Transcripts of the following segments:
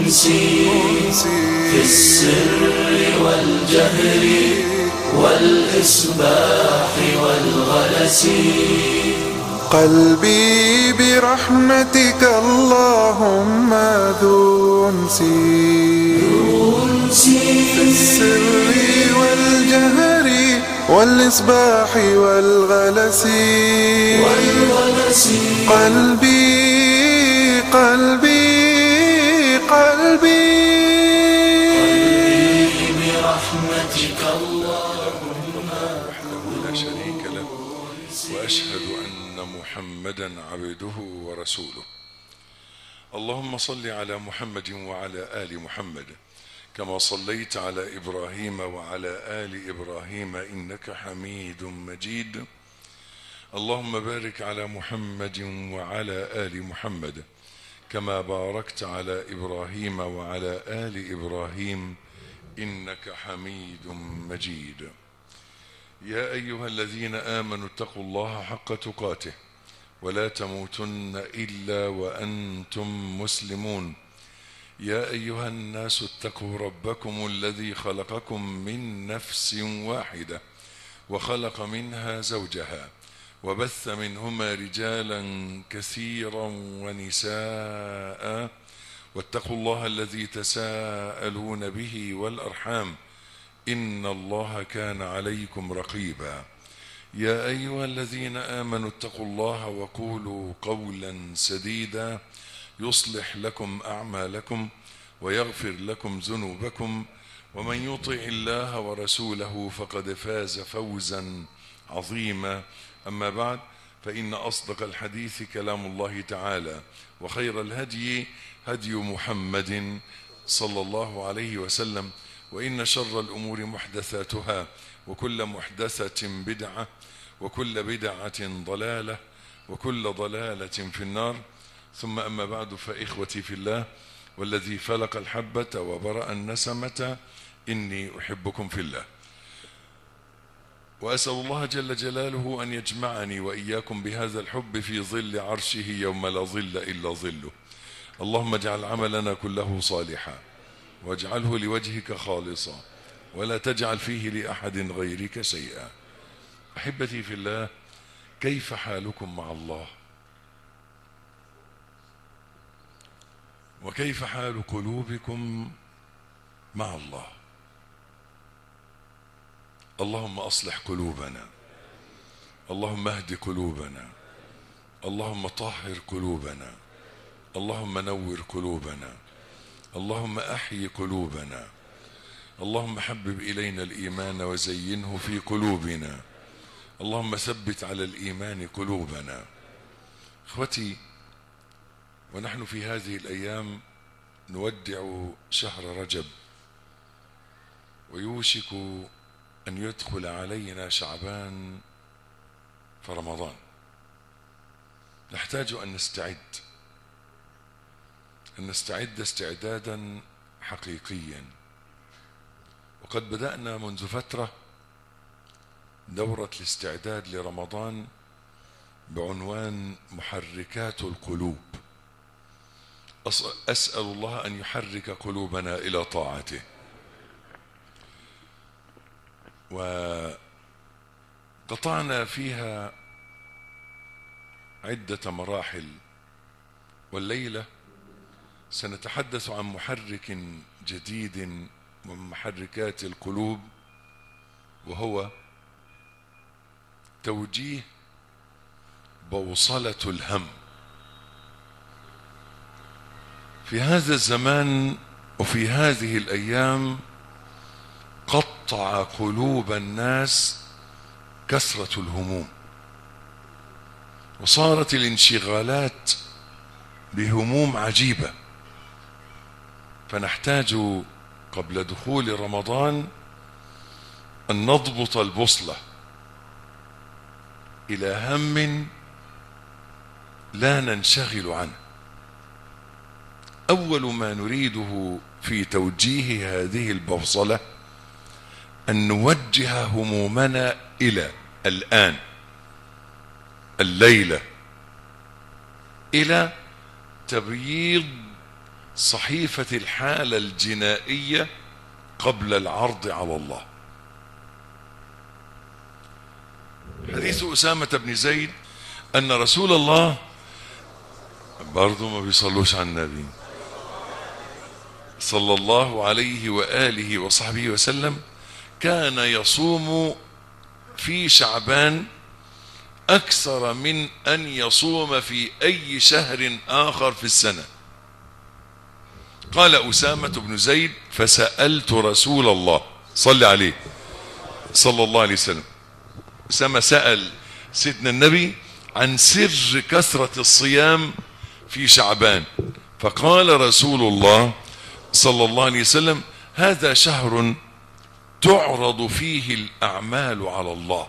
أنسي في السر والجهر والإصباح والغلس قلبي برحمتك اللهم ذو انسي في السر والجهر والإصباح والغلس والغلس قلبي قلبي قلبي برحمتك اللهم لا شريك له واشهد ان محمدا عبده ورسوله اللهم صل على محمد وعلى ال محمد كما صليت على ابراهيم وعلى ال ابراهيم انك حميد مجيد اللهم بارك على محمد وعلى ال محمد كما باركت على ابراهيم وعلى ال ابراهيم انك حميد مجيد يا ايها الذين امنوا اتقوا الله حق تقاته ولا تموتن الا وانتم مسلمون يا ايها الناس اتقوا ربكم الذي خلقكم من نفس واحده وخلق منها زوجها وبث منهما رجالا كثيرا ونساء واتقوا الله الذي تساءلون به والارحام ان الله كان عليكم رقيبا يا ايها الذين امنوا اتقوا الله وقولوا قولا سديدا يصلح لكم اعمالكم ويغفر لكم ذنوبكم ومن يطع الله ورسوله فقد فاز فوزا عظيما اما بعد فان اصدق الحديث كلام الله تعالى وخير الهدي هدي محمد صلى الله عليه وسلم وان شر الامور محدثاتها وكل محدثه بدعه وكل بدعه ضلاله وكل ضلاله في النار ثم اما بعد فاخوتي في الله والذي فلق الحبه وبرا النسمه اني احبكم في الله واسال الله جل جلاله ان يجمعني واياكم بهذا الحب في ظل عرشه يوم لا ظل الا ظله اللهم اجعل عملنا كله صالحا واجعله لوجهك خالصا ولا تجعل فيه لاحد غيرك شيئا احبتي في الله كيف حالكم مع الله وكيف حال قلوبكم مع الله اللهم اصلح قلوبنا اللهم اهد قلوبنا اللهم طهر قلوبنا اللهم نور قلوبنا اللهم احي قلوبنا اللهم حبب الينا الايمان وزينه في قلوبنا اللهم ثبت على الايمان قلوبنا اخوتي ونحن في هذه الايام نودع شهر رجب ويوشك ان يدخل علينا شعبان فرمضان نحتاج ان نستعد ان نستعد استعدادا حقيقيا وقد بدانا منذ فتره دوره الاستعداد لرمضان بعنوان محركات القلوب اسال الله ان يحرك قلوبنا الى طاعته وقطعنا فيها عده مراحل والليله سنتحدث عن محرك جديد من محركات القلوب وهو توجيه بوصله الهم في هذا الزمان وفي هذه الايام قطع قلوب الناس كثره الهموم وصارت الانشغالات بهموم عجيبه فنحتاج قبل دخول رمضان ان نضبط البوصله الى هم لا ننشغل عنه اول ما نريده في توجيه هذه البوصله ان نوجه همومنا الى الان الليله الى تبييض صحيفة الحالة الجنائية قبل العرض على الله حديث أسامة بن زيد أن رسول الله برضو ما بيصلوش على النبي صلى الله عليه وآله وصحبه وسلم كان يصوم في شعبان أكثر من أن يصوم في أي شهر آخر في السنة قال أسامة بن زيد فسألت رسول الله صلى عليه صلى الله عليه وسلم أسامة سأل سيدنا النبي عن سر كثرة الصيام في شعبان فقال رسول الله صلى الله عليه وسلم هذا شهر تعرض فيه الأعمال على الله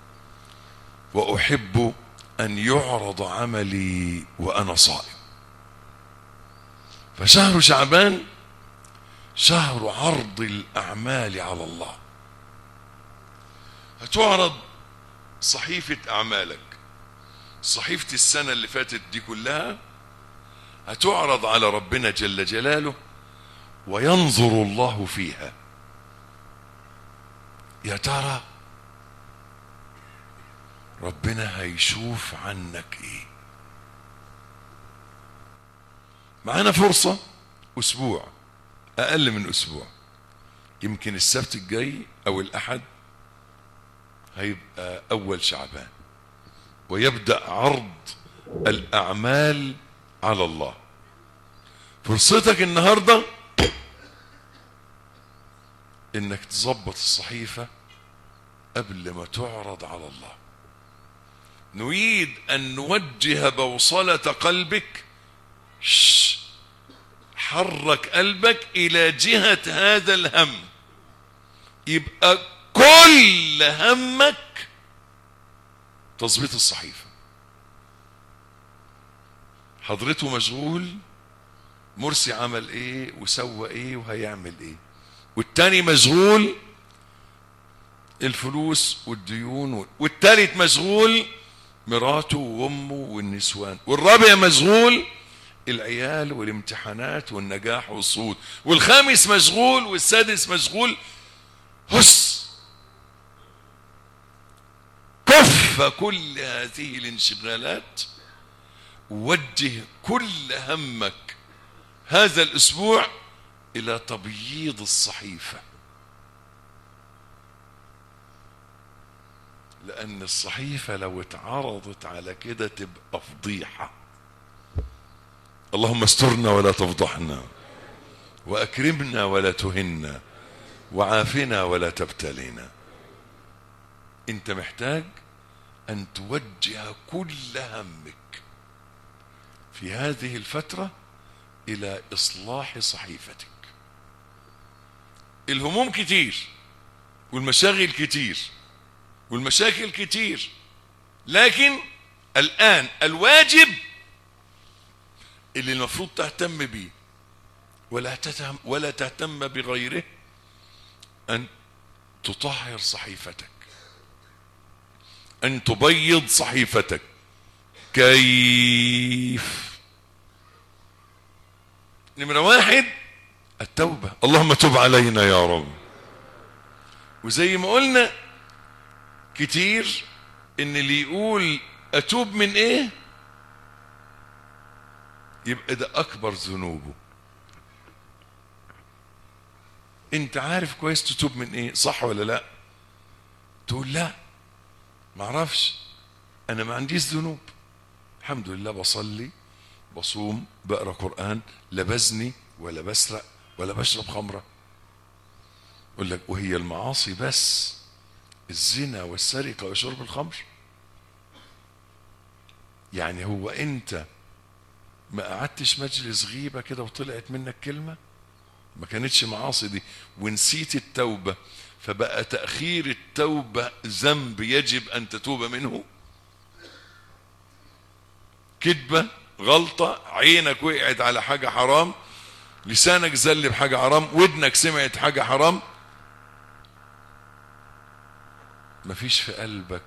وأحب أن يعرض عملي وأنا صائم فشهر شعبان شهر عرض الأعمال على الله هتعرض صحيفة أعمالك صحيفة السنة اللي فاتت دي كلها هتعرض على ربنا جل جلاله وينظر الله فيها يا ترى ربنا هيشوف عنك ايه معانا فرصة اسبوع اقل من اسبوع يمكن السبت الجاي او الاحد هيبقى اول شعبان ويبدأ عرض الاعمال على الله فرصتك النهارده انك تظبط الصحيفة قبل ما تعرض على الله نريد ان نوجه بوصلة قلبك شش حرك قلبك الى جهة هذا الهم يبقى كل همك تظبيط الصحيفة حضرته مشغول مرسي عمل ايه وسوى ايه وهيعمل ايه والتاني مشغول الفلوس والديون والتالت مشغول مراته وامه والنسوان والرابع مشغول العيال والامتحانات والنجاح والصعود والخامس مشغول والسادس مشغول هس كف كل هذه الانشغالات وجه كل همك هذا الاسبوع الى تبييض الصحيفه لان الصحيفه لو اتعرضت على كده تبقى فضيحه اللهم استرنا ولا تفضحنا واكرمنا ولا تهنا وعافنا ولا تبتلينا انت محتاج ان توجه كل همك في هذه الفتره الى اصلاح صحيفتك الهموم كتير والمشاغل كتير والمشاكل كتير لكن الآن الواجب اللي المفروض تهتم به ولا تهتم ولا تهتم بغيره أن تطهر صحيفتك أن تبيض صحيفتك كيف نمرة واحد التوبة اللهم تب علينا يا رب وزي ما قلنا كتير ان اللي يقول اتوب من ايه يبقى ده اكبر ذنوبه انت عارف كويس تتوب من ايه صح ولا لا تقول لا معرفش انا ما عنديش ذنوب الحمد لله بصلي بصوم بقرا قران لا بزني ولا بسرق ولا بشرب خمره يقول لك وهي المعاصي بس الزنا والسرقه وشرب الخمر يعني هو انت ما قعدتش مجلس غيبه كده وطلعت منك كلمه ما كانتش معاصي دي ونسيت التوبه فبقى تاخير التوبه ذنب يجب ان تتوب منه كذبه غلطه عينك وقعت على حاجه حرام لسانك زل بحاجه حرام ودنك سمعت حاجه حرام مفيش في قلبك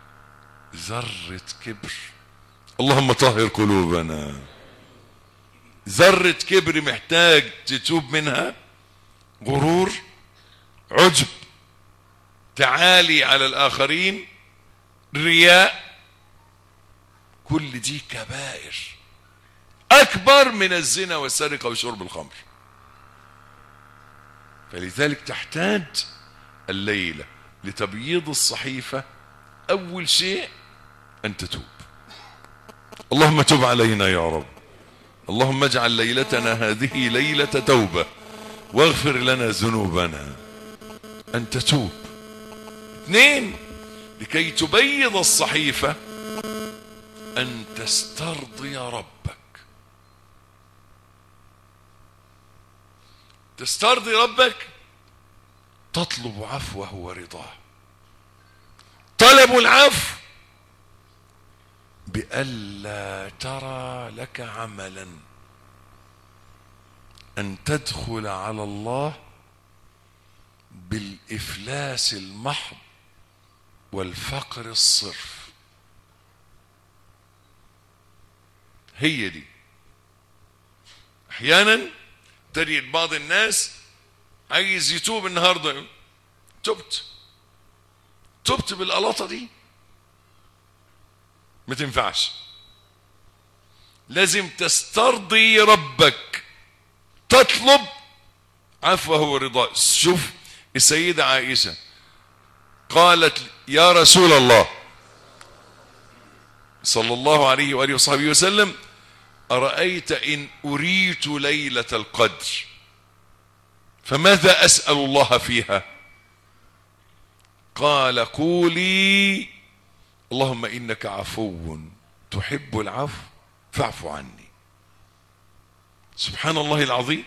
ذرة كبر اللهم طهر قلوبنا ذرة كبر محتاج تتوب منها غرور عجب تعالي على الآخرين رياء كل دي كبائر أكبر من الزنا والسرقة وشرب الخمر فلذلك تحتاج الليلة لتبييض الصحيفة أول شيء أن تتوب اللهم تب علينا يا رب اللهم اجعل ليلتنا هذه ليلة توبة واغفر لنا ذنوبنا أن تتوب اثنين لكي تبيض الصحيفة أن تسترضي ربك تسترضي ربك تطلب عفوه ورضاه طلب العفو بألا ترى لك عملا أن تدخل على الله بالإفلاس المحض والفقر الصرف هي دي احيانا تجد بعض الناس عايز يتوب النهارده تبت تبت بالقلاطه دي ما تنفعش لازم تسترضي ربك تطلب عفوه ورضاه شوف السيدة عائشة قالت يا رسول الله صلى الله عليه وآله وصحبه وسلم أرأيت إن أريت ليلة القدر فماذا أسأل الله فيها قال قولي اللهم إنك عفو تحب العفو فاعف عني سبحان الله العظيم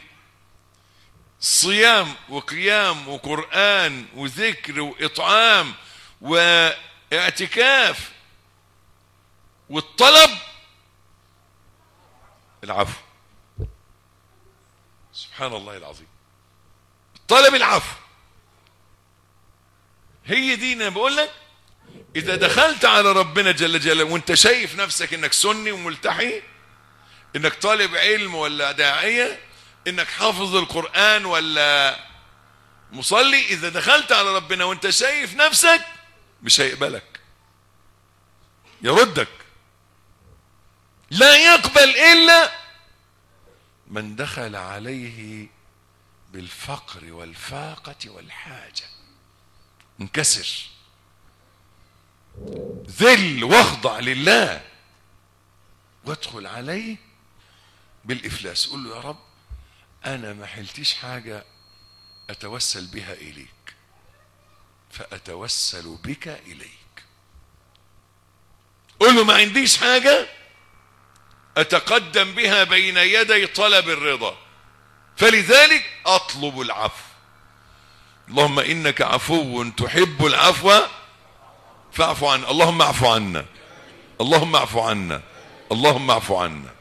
صيام وقيام وقرآن وذكر وإطعام واعتكاف والطلب العفو سبحان الله العظيم طلب العفو هي دي انا بقول لك اذا دخلت على ربنا جل جلاله وانت شايف نفسك انك سني وملتحي انك طالب علم ولا داعيه انك حافظ القران ولا مصلي اذا دخلت على ربنا وانت شايف نفسك مش هيقبلك يردك لا يقبل الا من دخل عليه بالفقر والفاقه والحاجه انكسر ذل واخضع لله وادخل عليه بالافلاس قول له يا رب انا ما حلتيش حاجه اتوسل بها اليك فاتوسل بك اليك قل له ما عنديش حاجه اتقدم بها بين يدي طلب الرضا فلذلك اطلب العفو اللهم انك عفو تحب العفو فاعف عنا اللهم اعف عنا اللهم اعف عنا اللهم اعف عنا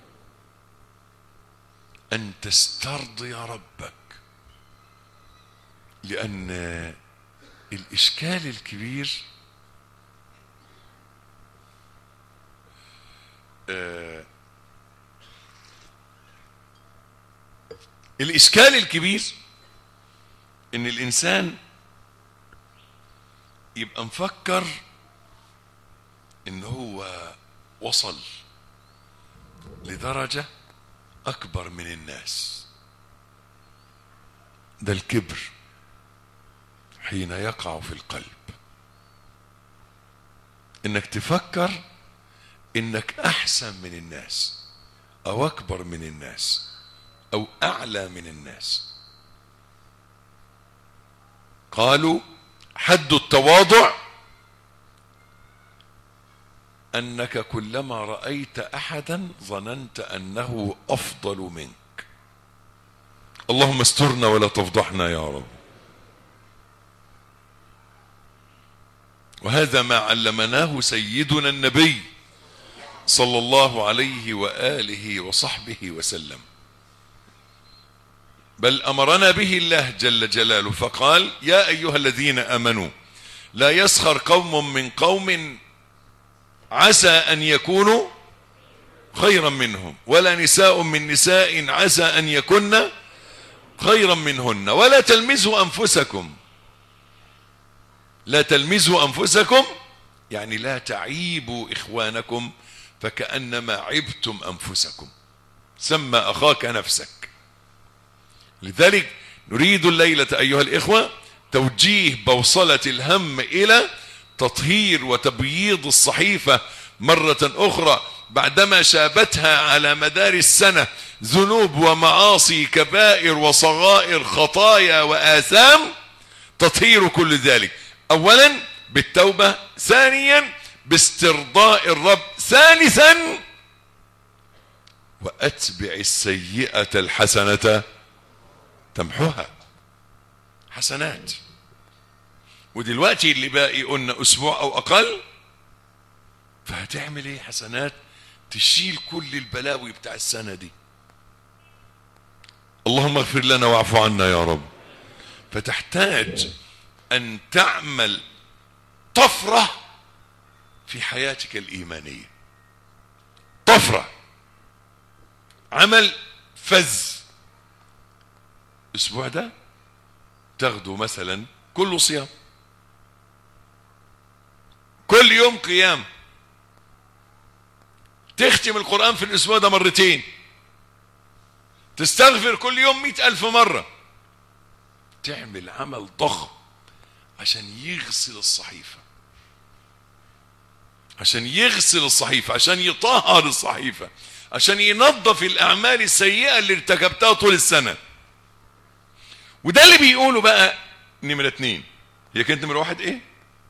ان تسترضي ربك لان الاشكال الكبير آه الاشكال الكبير ان الانسان يبقى مفكر ان هو وصل لدرجة اكبر من الناس ده الكبر حين يقع في القلب انك تفكر انك احسن من الناس او اكبر من الناس او اعلى من الناس قالوا حد التواضع انك كلما رايت احدا ظننت انه افضل منك اللهم استرنا ولا تفضحنا يا رب وهذا ما علمناه سيدنا النبي صلى الله عليه واله وصحبه وسلم بل امرنا به الله جل جلاله فقال يا ايها الذين امنوا لا يسخر قوم من قوم عسى ان يكونوا خيرا منهم ولا نساء من نساء عسى أن يكن خيرا منهن ولا تلمزوا أنفسكم لا تلمزوا أنفسكم يعني لا تعيبوا إخوانكم فكأنما عبتم أنفسكم سمى أخاك نفسك لذلك نريد الليلة أيها الإخوة توجيه بوصلة الهم إلى تطهير وتبييض الصحيفة مرة أخرى بعدما شابتها على مدار السنة ذنوب ومعاصي كبائر وصغائر خطايا وآثام تطهير كل ذلك أولا بالتوبة ثانيا باسترضاء الرب ثالثا وأتبع السيئة الحسنة تمحوها حسنات ودلوقتي اللي باقي قلنا أسبوع أو أقل فهتعمل ايه حسنات تشيل كل البلاوي بتاع السنة دي اللهم اغفر لنا واعف عنا يا رب فتحتاج أن تعمل طفرة في حياتك الإيمانية طفرة عمل فز الأسبوع ده تاخده مثلا كله صيام كل يوم قيام تختم القرآن في الأسبوع ده مرتين تستغفر كل يوم مئة ألف مرة تعمل عمل ضخم عشان يغسل الصحيفة عشان يغسل الصحيفة عشان يطهر الصحيفة عشان ينظف الأعمال السيئة اللي ارتكبتها طول السنة وده اللي بيقوله بقى نمرة اتنين هي كانت نمرة واحد ايه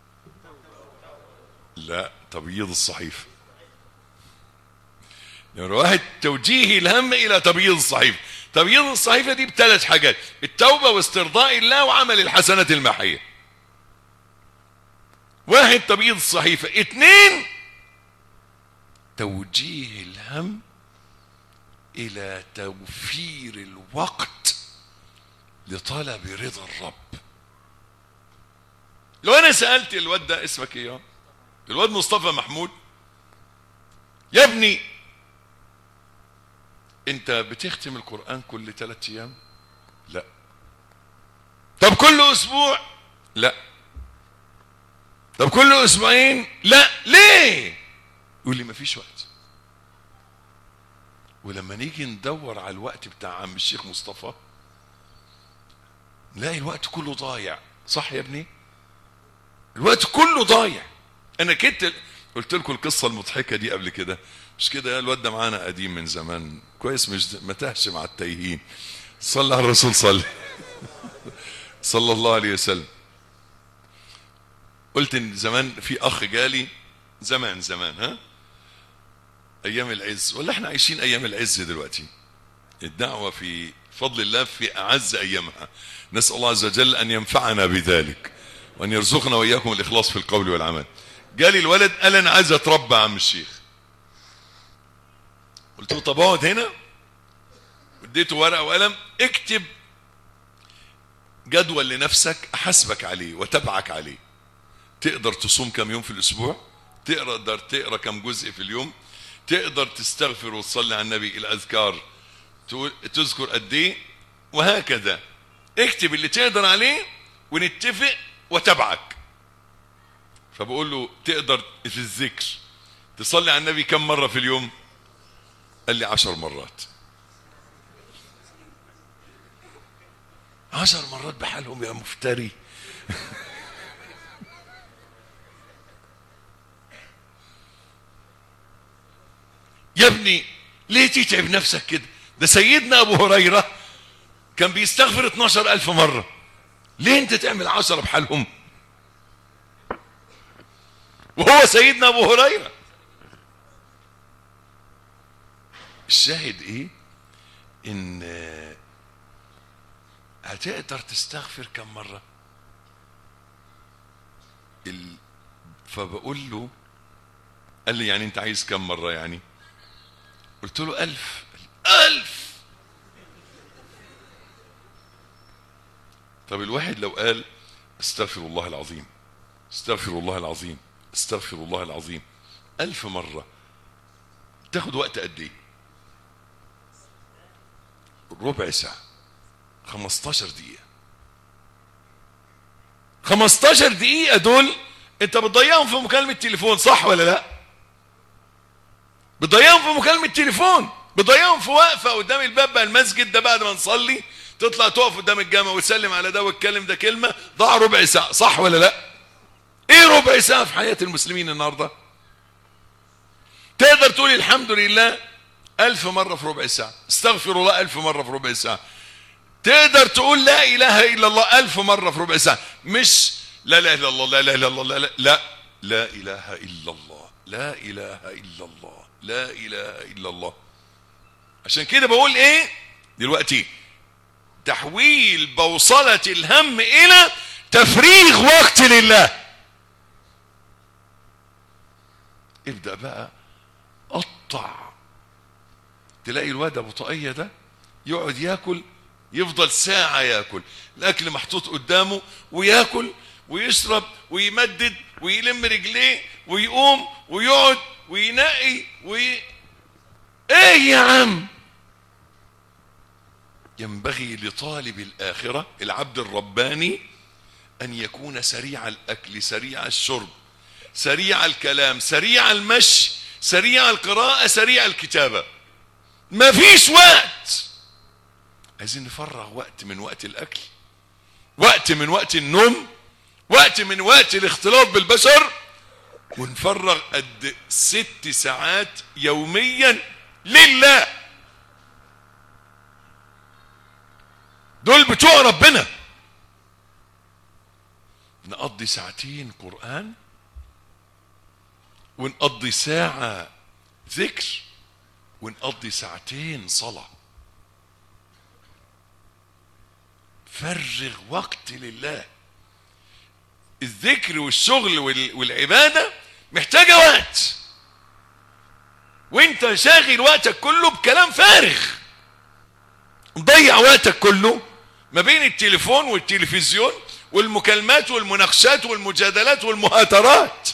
لا تبييض الصحيفة نمرة واحد توجيه الهم إلى تبييض الصحيفة تبييض الصحيفة دي بثلاث حاجات التوبة واسترضاء الله وعمل الحسنات المحية واحد تبييض الصحيفة اثنين توجيه الهم إلى توفير الوقت لطلب رضا الرب لو أنا سألت الواد ده اسمك إيه الواد مصطفى محمود يا ابني انت بتختم القرآن كل ثلاثة ايام لا طب كل اسبوع لا طب كل اسبوعين لا ليه يقول لي مفيش وقت ولما نيجي ندور على الوقت بتاع عم الشيخ مصطفى نلاقي الوقت كله ضايع صح يا ابني الوقت كله ضايع انا كنت قلت لكم القصه المضحكه دي قبل كده مش كده يا الواد ده معانا قديم من زمان كويس مش ما تهش مع التايهين صلى على الرسول صلى صلى الله عليه وسلم قلت ان زمان في اخ جالي زمان زمان ها ايام العز ولا احنا عايشين ايام العز دلوقتي الدعوه في فضل الله في اعز ايامها نسال الله عز وجل ان ينفعنا بذلك وان يرزقنا واياكم الاخلاص في القول والعمل جالي الولد قال انا عايز اتربى يا عم الشيخ قلت له طب اقعد هنا اديته ورقه وقلم اكتب جدول لنفسك احاسبك عليه وتبعك عليه تقدر تصوم كم يوم في الاسبوع تقدر تقرا كم جزء في اليوم تقدر تستغفر وتصلي على النبي الاذكار تذكر قد ايه وهكذا اكتب اللي تقدر عليه ونتفق وتبعك فبقول له تقدر في الذكر تصلي على النبي كم مرة في اليوم قال لي عشر مرات عشر مرات بحالهم يا مفتري يا ابني ليه تتعب نفسك كده ده سيدنا ابو هريرة كان بيستغفر 12 الف مرة ليه انت تعمل عشرة بحالهم وهو سيدنا ابو هريره الشاهد ايه ان هتقدر تستغفر كم مره ال... فبقول له قال لي يعني انت عايز كم مره يعني قلت له ألف ألف طب الواحد لو قال استغفر الله العظيم استغفر الله العظيم استغفر الله العظيم ألف مرة تاخد وقت قد ايه ربع ساعة 15 دقيقة 15 دقيقة دول انت بتضيعهم في مكالمة تليفون صح ولا لا بتضيعهم في مكالمة تليفون بتضيعهم في وقفة قدام الباب بقى المسجد ده بعد ما نصلي تطلع تقف قدام الجامع وتسلم على ده وتكلم ده كلمة ضاع ربع ساعة صح ولا لا ايه ربع ساعة في حياة المسلمين النهاردة تقدر تقول الحمد لله ألف مرة في ربع ساعة استغفر الله ألف مرة في ربع ساعة تقدر تقول لا إله إلا الله ألف مرة في ربع ساعة مش لا لا إلا الله لا لا إلا الله لا لا لا لا إله إلا الله لا إله إلا الله لا إله إلا الله عشان كده بقول إيه دلوقتي تحويل بوصلة الهم إلى تفريغ وقت لله ابدأ بقى قطع تلاقي الواد ابو طاقيه ده يقعد ياكل يفضل ساعه ياكل الاكل محطوط قدامه وياكل ويشرب ويمدد ويلم رجليه ويقوم ويقعد وينقي وي... ايه يا عم ينبغي لطالب الاخره العبد الرباني ان يكون سريع الاكل سريع الشرب سريع الكلام سريع المشي سريع القراءه سريع الكتابه ما فيش وقت عايزين نفرغ وقت من وقت الاكل وقت من وقت النوم وقت من وقت الاختلاط بالبشر ونفرغ قد ست ساعات يوميا لله دول بتوع ربنا نقضي ساعتين قرآن ونقضي ساعة ذكر ونقضي ساعتين صلاة فرغ وقت لله الذكر والشغل وال- والعبادة محتاجة وقت وانت شاغل وقتك كله بكلام فارغ مضيع وقتك كله ما بين التليفون والتلفزيون والمكالمات والمناقشات والمجادلات والمهاترات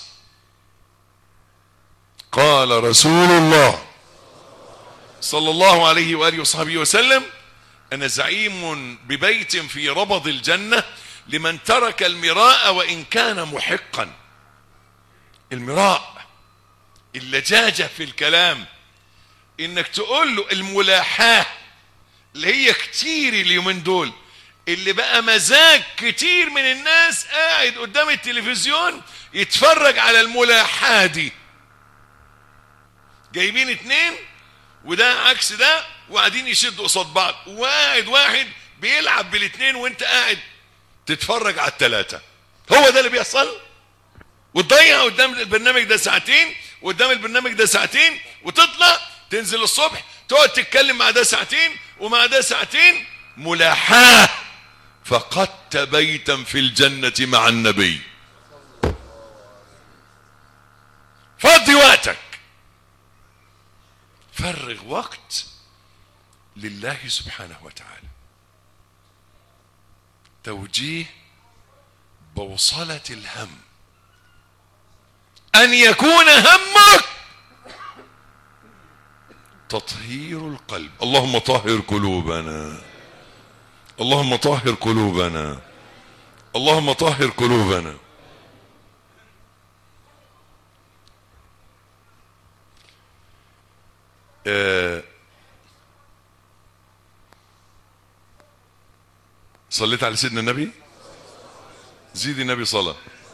قال رسول الله صلى الله عليه واله وصحبه وسلم انا زعيم ببيت في ربض الجنه لمن ترك المراء وان كان محقا المراء اللجاجه في الكلام انك تقول له الملاحاه اللي هي كتير اليومين دول اللي بقى مزاج كتير من الناس قاعد قدام التلفزيون يتفرج على الملاحاه دي جايبين اتنين وده عكس ده وقاعدين يشدوا قصاد بعض وقاعد واحد بيلعب بالاتنين وانت قاعد تتفرج على التلاتة هو ده اللي بيحصل وتضيع قدام البرنامج ده ساعتين وقدام البرنامج ده ساعتين وتطلع تنزل الصبح تقعد تتكلم مع ده ساعتين ومع ده ساعتين ملاحاة فقدت بيتا في الجنة مع النبي فضي وقتك فرغ وقت لله سبحانه وتعالى توجيه بوصلة الهم أن يكون همك تطهير القلب اللهم طهر قلوبنا اللهم طهر قلوبنا اللهم طهر قلوبنا آه صليت على سيدنا النبي زيد النبي صلاة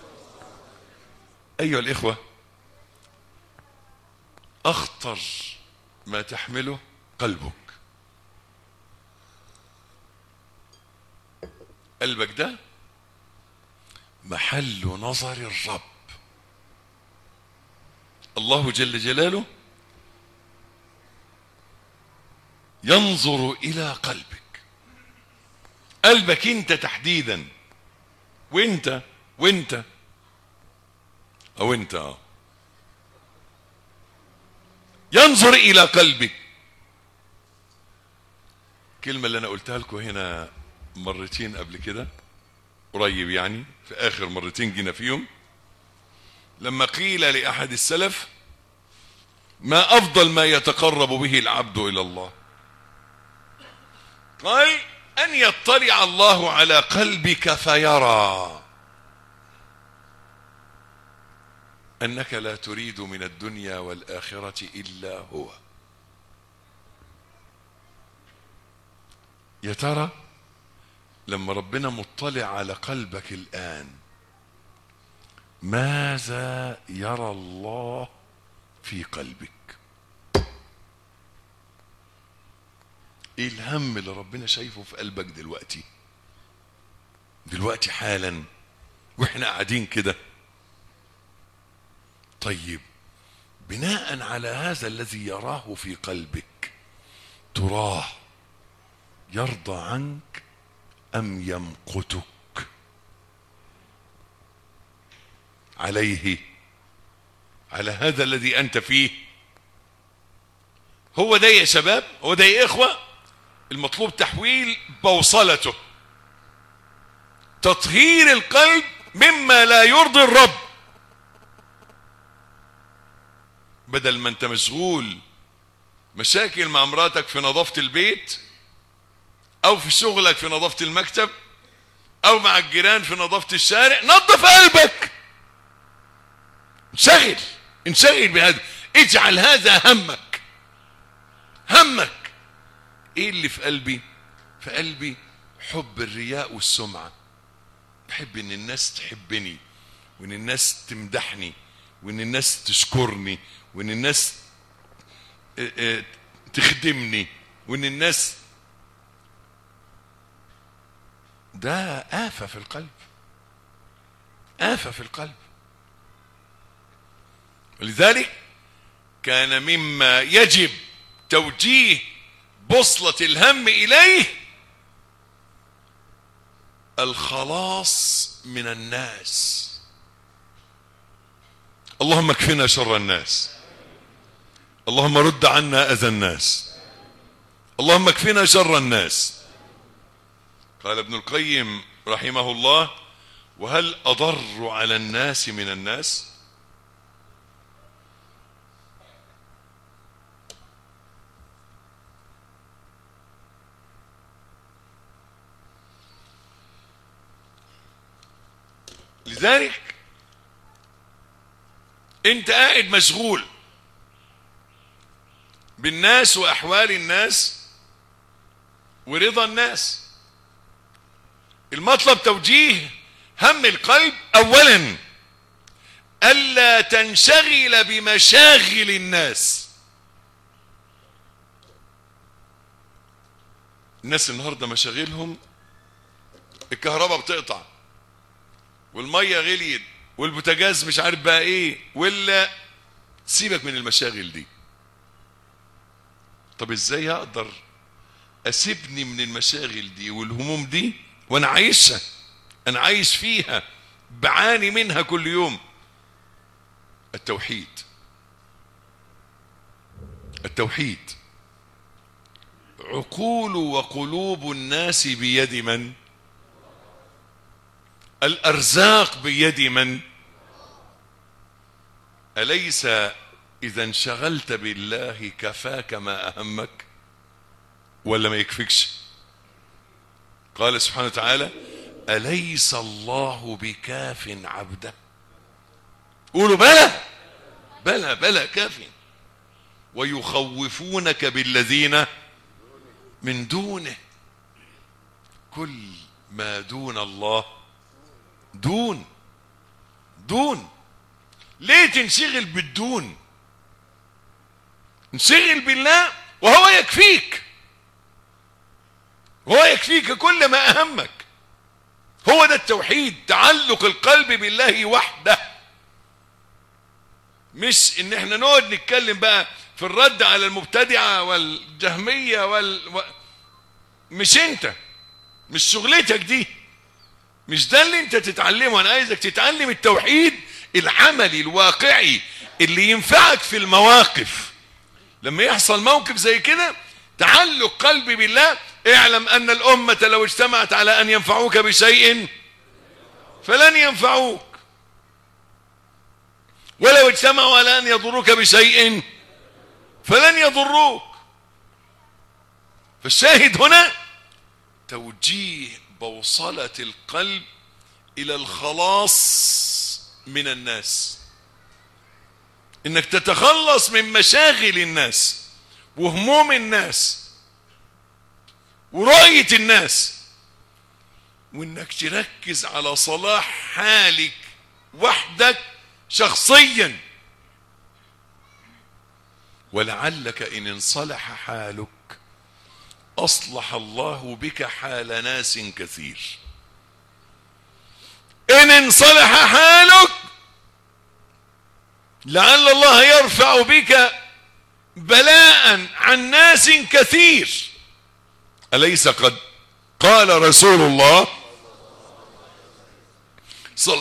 أيها الإخوة أخطر ما تحمله قلبك قلبك ده محل نظر الرب الله جل جلاله ينظر الى قلبك قلبك انت تحديدا وانت وانت او انت اه ينظر الى قلبك الكلمه اللي انا قلتها لكم هنا مرتين قبل كده قريب يعني في اخر مرتين جينا فيهم لما قيل لاحد السلف ما افضل ما يتقرب به العبد الى الله قال ان يطلع الله على قلبك فيرى انك لا تريد من الدنيا والاخره الا هو يا ترى لما ربنا مطلع على قلبك الان ماذا يرى الله في قلبك ايه الهم اللي ربنا شايفه في قلبك دلوقتي دلوقتي حالا واحنا قاعدين كده طيب بناء على هذا الذي يراه في قلبك تراه يرضى عنك ام يمقتك عليه على هذا الذي انت فيه هو ده يا شباب هو ده يا اخوه المطلوب تحويل بوصلته تطهير القلب مما لا يرضي الرب بدل ما انت مشغول مشاكل مع مراتك في نظافة البيت او في شغلك في نظافة المكتب او مع الجيران في نظافة الشارع نظف قلبك انشغل انشغل بهذا اجعل هذا همك همك ايه اللي في قلبي في قلبي حب الرياء والسمعة بحب ان الناس تحبني وان الناس تمدحني وان الناس تشكرني وان الناس اه اه تخدمني وان الناس ده آفة في القلب آفة في القلب ولذلك كان مما يجب توجيه بوصلة الهم إليه الخلاص من الناس اللهم اكفنا شر الناس اللهم رد عنا أذى الناس اللهم اكفنا شر الناس قال ابن القيم رحمه الله وهل أضر على الناس من الناس لذلك انت قاعد مشغول بالناس واحوال الناس ورضا الناس المطلب توجيه هم القلب اولا الا تنشغل بمشاغل الناس الناس النهارده مشاغلهم الكهرباء بتقطع والميه غليت والبوتاجاز مش عارف بقى ايه ولا سيبك من المشاغل دي طب ازاي اقدر اسيبني من المشاغل دي والهموم دي وانا عايشها انا عايش فيها بعاني منها كل يوم التوحيد التوحيد عقول وقلوب الناس بيد من الارزاق بيد من اليس اذا انشغلت بالله كفاك ما اهمك ولا ما يكفيكش قال سبحانه وتعالى اليس الله بكاف عبده قولوا بلى بلى بلى كاف ويخوفونك بالذين من دونه كل ما دون الله دون دون ليه تنشغل بالدون انشغل بالله وهو يكفيك هو يكفيك كل ما اهمك هو ده التوحيد تعلق القلب بالله وحده مش ان احنا نقعد نتكلم بقى في الرد على المبتدعه والجهميه وال و... مش انت مش شغلتك دي مش ده اللي انت تتعلمه انا عايزك تتعلم التوحيد العملي الواقعي اللي ينفعك في المواقف لما يحصل موقف زي كده تعلق قلبي بالله اعلم ان الامة لو اجتمعت على ان ينفعوك بشيء فلن ينفعوك ولو اجتمعوا على ان يضروك بشيء فلن يضروك فالشاهد هنا توجيه بوصلة القلب إلى الخلاص من الناس إنك تتخلص من مشاغل الناس وهموم الناس ورؤية الناس وإنك تركز على صلاح حالك وحدك شخصيا ولعلك إن انصلح حالك أصلح الله بك حال ناس كثير إن انصلح حالك لعل الله يرفع بك بلاء عن ناس كثير أليس قد قال رسول الله صل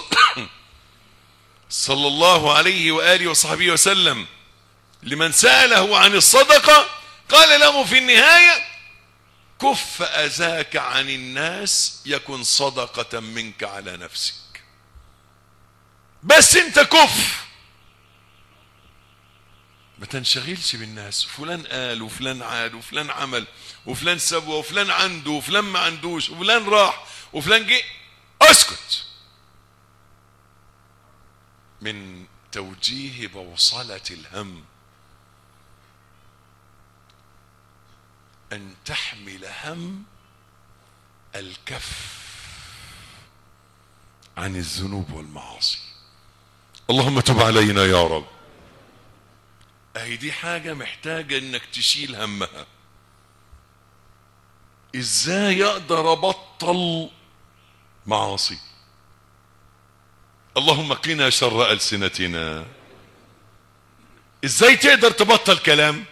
صلى الله عليه وآله وصحبه وسلم لمن سأله عن الصدقة قال له في النهاية كف أذاك عن الناس يكن صدقة منك على نفسك بس انت كف ما تنشغلش بالناس فلان قال وفلان عاد وفلان عمل وفلان سوى وفلان عنده وفلان ما عندوش وفلان راح وفلان جه اسكت من توجيه بوصلة الهم أن تحمل هم الكف عن الذنوب والمعاصي اللهم تب علينا يا رب اهي دي حاجة محتاجة انك تشيل همها ازاي اقدر ابطل معاصي اللهم قنا شر ألسنتنا ازاي تقدر تبطل كلام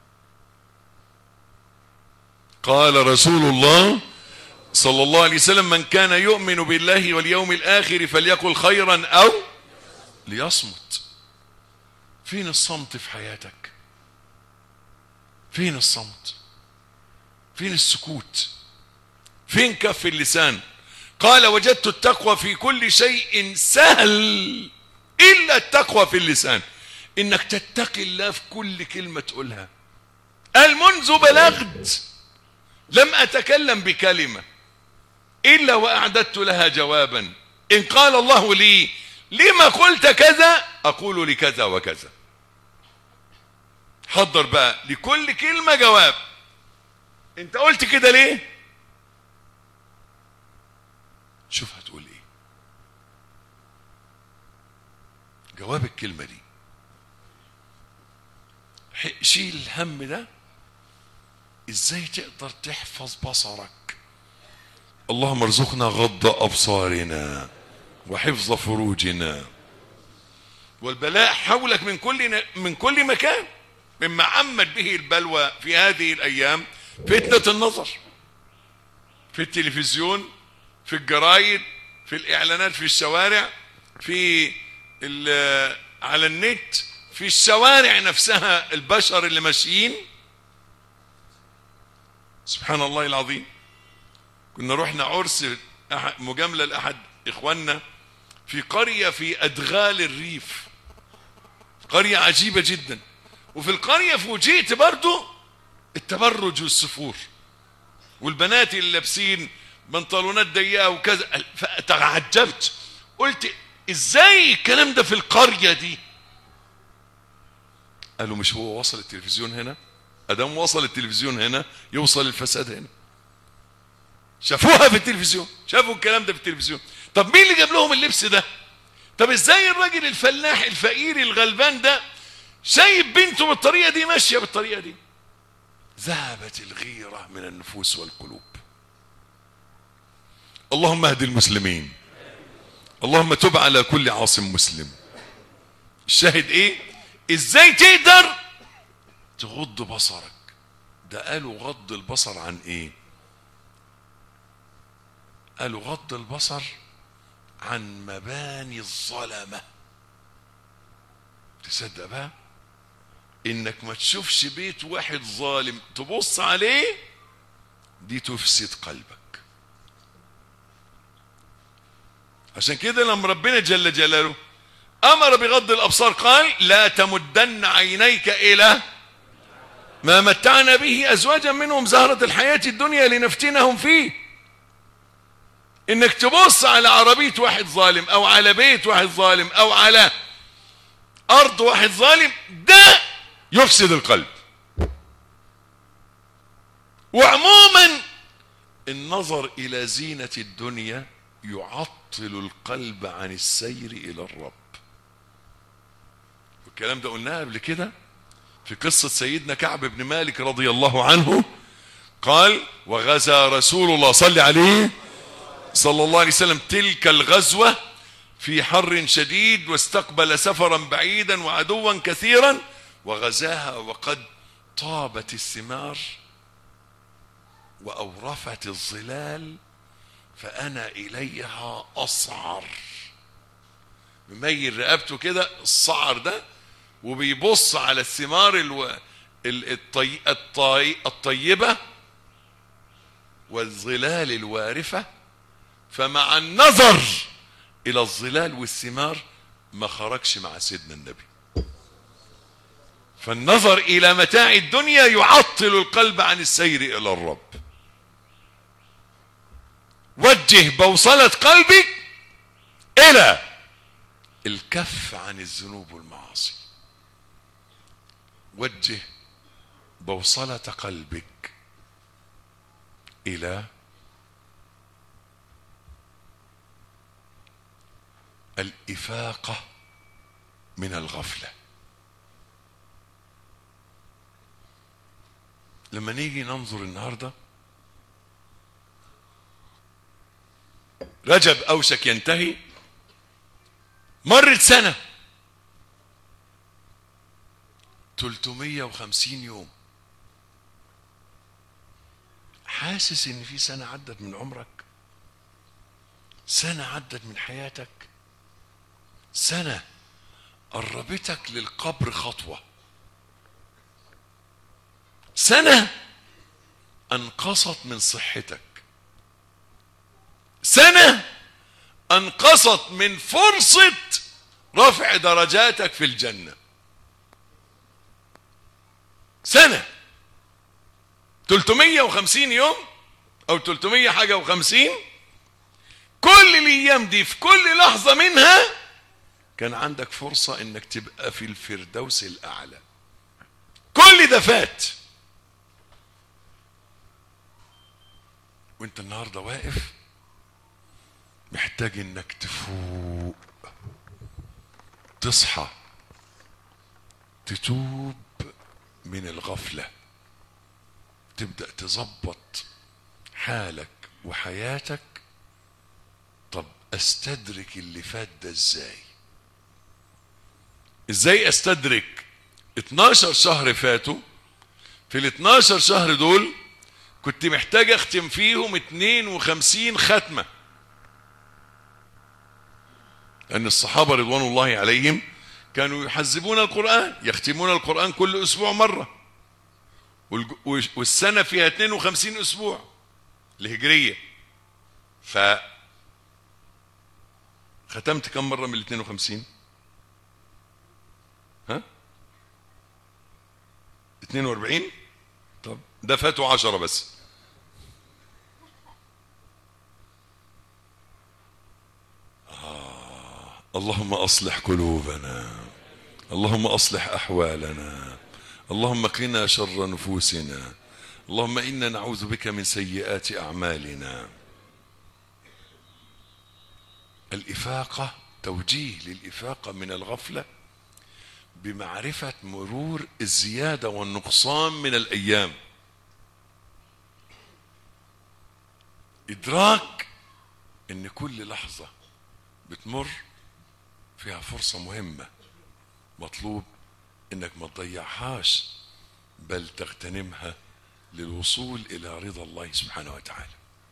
قال رسول الله صلى الله عليه وسلم من كان يؤمن بالله واليوم الآخر فليقل خيرا أو ليصمت فين الصمت في حياتك فين الصمت فين السكوت فين كف اللسان قال وجدت التقوى في كل شيء سهل إلا التقوى في اللسان إنك تتقي الله في كل كلمة تقولها قال منذ بلغت لم أتكلم بكلمة إلا وأعددت لها جوابا إن قال الله لي لما قلت كذا أقول لكذا وكذا حضر بقى لكل كلمة جواب انت قلت كده ليه شوف هتقول ايه جواب الكلمة دي شيل الهم ده ازاي تقدر تحفظ بصرك اللهم ارزقنا غض ابصارنا وحفظ فروجنا والبلاء حولك من كل من كل مكان مما عمت به البلوى في هذه الايام فتنه النظر في التلفزيون في الجرايد في الاعلانات في الشوارع في على النت في الشوارع نفسها البشر اللي ماشيين سبحان الله العظيم كنا رحنا عرس مجاملة لأحد إخواننا في قرية في أدغال الريف قرية عجيبة جدا وفي القرية فوجئت برضو التبرج والسفور والبنات اللي لابسين بنطلونات ضيقة وكذا فتعجبت قلت ازاي الكلام ده في القرية دي قالوا مش هو وصل التلفزيون هنا ادام وصل التلفزيون هنا يوصل الفساد هنا شافوها في التلفزيون شافوا الكلام ده في التلفزيون طب مين اللي جاب لهم اللبس ده طب ازاي الراجل الفلاح الفقير الغلبان ده شايف بنته بالطريقه دي ماشيه بالطريقه دي ذهبت الغيره من النفوس والقلوب اللهم اهد المسلمين اللهم تب على كل عاصم مسلم الشاهد ايه ازاي تقدر تغض بصرك ده قالوا غض البصر عن ايه قالوا غض البصر عن مباني الظلمة تصدق بقى انك ما تشوفش بيت واحد ظالم تبص عليه دي تفسد قلبك عشان كده لما ربنا جل جلاله امر بغض الابصار قال لا تمدن عينيك الى ما متعنا به ازواجا منهم زهرة الحياة الدنيا لنفتنهم فيه انك تبص على عربية واحد ظالم او على بيت واحد ظالم او على ارض واحد ظالم ده يفسد القلب وعموما النظر الى زينة الدنيا يعطل القلب عن السير الى الرب والكلام ده قلناه قبل كده في قصة سيدنا كعب بن مالك رضي الله عنه قال وغزا رسول الله صلى عليه صلى الله عليه وسلم تلك الغزوة في حر شديد واستقبل سفرا بعيدا وعدوا كثيرا وغزاها وقد طابت الثمار وأورفت الظلال فأنا إليها أصعر مميل رقبته كده الصعر ده وبيبص على الثمار الو... ال- الطي... الطي... الطيبة والظلال الوارفة فمع النظر إلى الظلال والثمار ما خرجش مع سيدنا النبي فالنظر إلى متاع الدنيا يعطل القلب عن السير إلى الرب وجه بوصلة قلبك إلى الكف عن الذنوب والمعاصي وجه بوصلة قلبك إلى الإفاقة من الغفلة لما نيجي ننظر النهارده رجب أوشك ينتهي مرت سنة 350 يوم حاسس ان في سنة عدت من عمرك سنة عدت من حياتك سنة قربتك للقبر خطوة سنة أنقصت من صحتك سنة أنقصت من فرصة رفع درجاتك في الجنة سنة 350 يوم أو 300 حاجة وخمسين كل الأيام دي في كل لحظة منها كان عندك فرصة إنك تبقى في الفردوس الأعلى كل ده فات وانت النهارده واقف محتاج انك تفوق تصحى تتوب من الغفله تبدا تظبط حالك وحياتك طب استدرك اللي فات ده ازاي ازاي استدرك 12 شهر فاتوا في ال 12 شهر دول كنت محتاج اختم فيهم 52 ختمه أن الصحابة رضوان الله عليهم كانوا يحزبون القرآن يختمون القرآن كل أسبوع مرة والج- والسنة فيها 52 أسبوع الهجرية ف ختمت كم مرة من ال 52 ها 42 طب ده فاتوا 10 بس اللهم اصلح قلوبنا اللهم اصلح احوالنا اللهم قنا شر نفوسنا اللهم انا نعوذ بك من سيئات اعمالنا الافاقه توجيه للافاقه من الغفله بمعرفه مرور الزياده والنقصان من الايام ادراك ان كل لحظه بتمر فيها فرصة مهمة مطلوب انك ما تضيعهاش بل تغتنمها للوصول الى رضا الله سبحانه وتعالى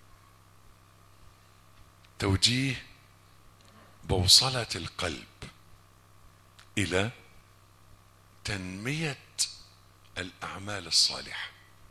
توجيه بوصلة القلب الى تنمية الاعمال الصالحة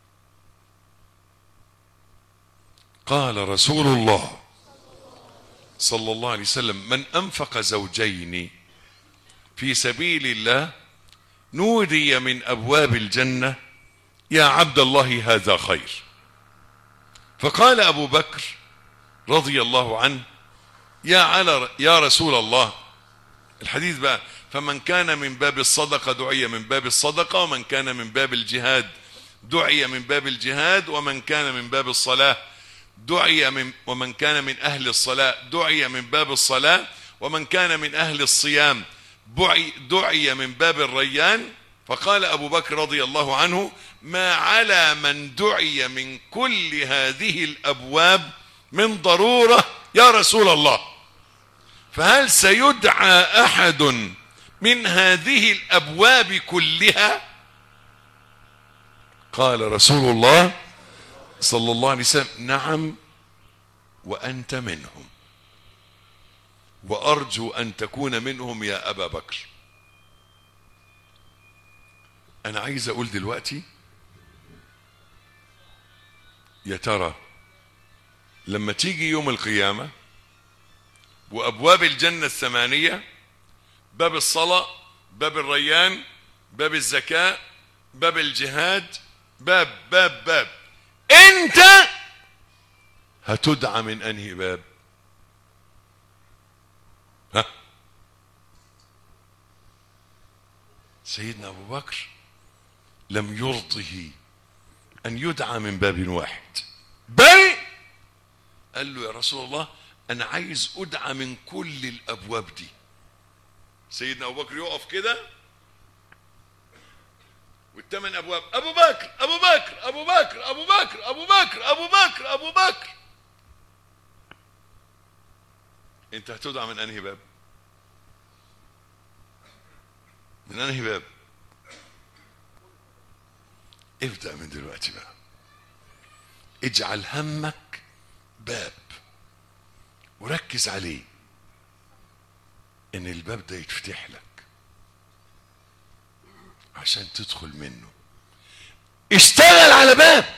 قال رسول الله صلى الله عليه وسلم من انفق زوجين في سبيل الله نودي من ابواب الجنه يا عبد الله هذا خير فقال ابو بكر رضي الله عنه يا على يا رسول الله الحديث بقى فمن كان من باب الصدقه دعي من باب الصدقه ومن كان من باب الجهاد دعي من باب الجهاد ومن كان من باب الصلاه دعي من ومن كان من اهل الصلاه دعي من باب الصلاه ومن كان من اهل الصيام بعي- دعي من باب الريان فقال ابو بكر رضي الله عنه ما على من دعي من كل هذه الابواب من ضروره يا رسول الله فهل سيدعى احد من هذه الابواب كلها قال رسول الله صلى الله عليه وسلم نعم وانت منهم وارجو ان تكون منهم يا ابا بكر انا عايز اقول دلوقتي يا ترى لما تيجي يوم القيامه وابواب الجنه الثمانيه باب الصلاه باب الريان باب الزكاه باب الجهاد باب باب باب انت هتدعى من انهي باب ها سيدنا ابو بكر لم يرضه ان يدعى من باب واحد بل قال له يا رسول الله انا عايز ادعى من كل الابواب دي سيدنا ابو بكر يقف كده والثمان ابواب ابو بكر ابو بكر ابو بكر ابو بكر ابو بكر ابو بكر ابو بكر انت هتدعى من انهي باب من انهي باب ابدا من دلوقتي بقى اجعل همك باب وركز عليه ان الباب ده يتفتح لك عشان تدخل منه اشتغل على باب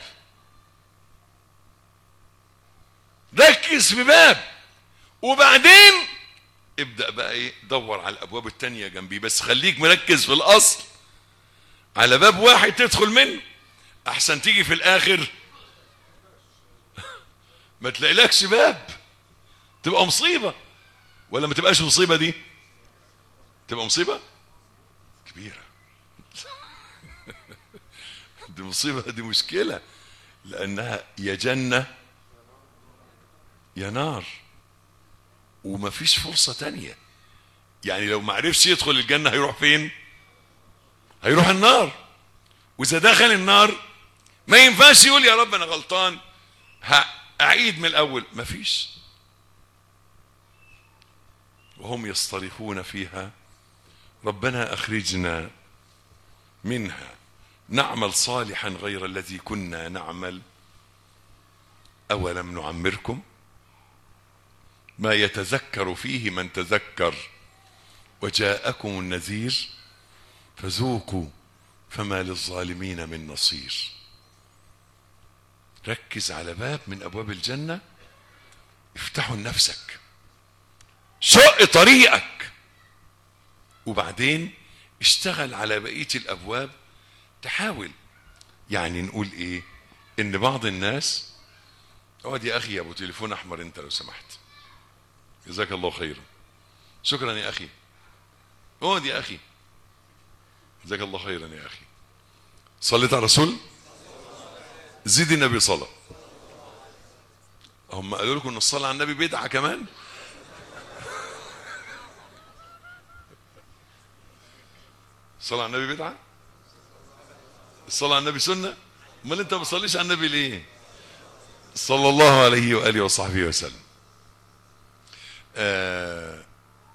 ركز في باب وبعدين ابدأ بقى ايه دور على الابواب التانية جنبيه بس خليك مركز في الاصل على باب واحد تدخل منه احسن تيجي في الاخر ما تلاقيلكش باب تبقى مصيبة ولا ما تبقاش مصيبة دي تبقى مصيبة كبيرة دي مصيبة دي مشكلة لأنها يا جنة يا نار ومفيش فرصة تانية يعني لو ما عرفش يدخل الجنة هيروح فين هيروح النار وإذا دخل النار ما ينفعش يقول يا رب أنا غلطان أعيد من الأول مفيش وهم يصطرخون فيها ربنا أخرجنا منها نعمل صالحا غير الذي كنا نعمل أولم نعمركم ما يتذكر فيه من تذكر وجاءكم النذير فذوقوا فما للظالمين من نصير ركز على باب من أبواب الجنة افتحوا لنفسك شق طريقك وبعدين اشتغل على بقية الأبواب تحاول يعني نقول ايه ان بعض الناس اقعد يا اخي يا ابو تليفون احمر انت لو سمحت جزاك الله خيرا شكرا يا اخي اقعد يا اخي جزاك الله خيرا يا اخي صليت على الرسول زيد النبي صلاة هم قالوا لكم ان الصلاة على النبي بدعة كمان الصلاة على النبي بدعة الصلاة على النبي سنة امال انت ما بتصليش على النبي ليه صلى الله عليه وآله وصحبه وسلم آه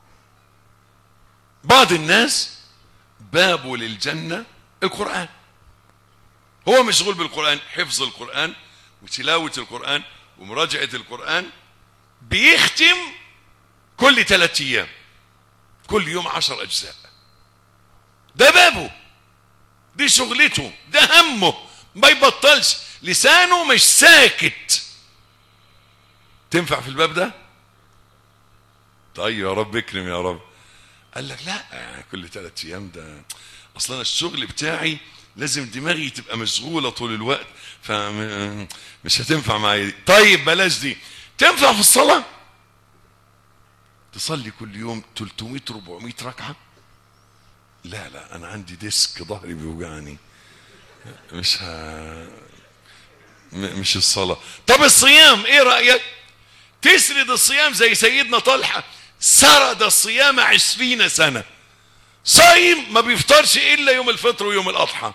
بعض الناس بابوا للجنة القرآن هو مشغول بالقرآن حفظ القرآن وتلاوة القرآن ومراجعة القرآن بيختم كل ثلاثة أيام كل يوم عشر أجزاء ده بابه دي شغلته ده همه ما يبطلش لسانه مش ساكت تنفع في الباب ده طيب يا رب اكرم يا رب قال لك لا يعني كل ثلاث ايام ده اصلا انا الشغل بتاعي لازم دماغي تبقى مشغولة طول الوقت فمش هتنفع معايا دي طيب بلاش دي تنفع في الصلاة تصلي كل يوم 300 400 ركعة لا لا انا عندي ديسك ظهري بيوجعني مش ه... م- مش الصلاة طب الصيام ايه رأيك تسرد الصيام زي سيدنا طلحة سرد الصيام عشرين سنة صايم ما بيفطرش الا يوم الفطر ويوم الاضحى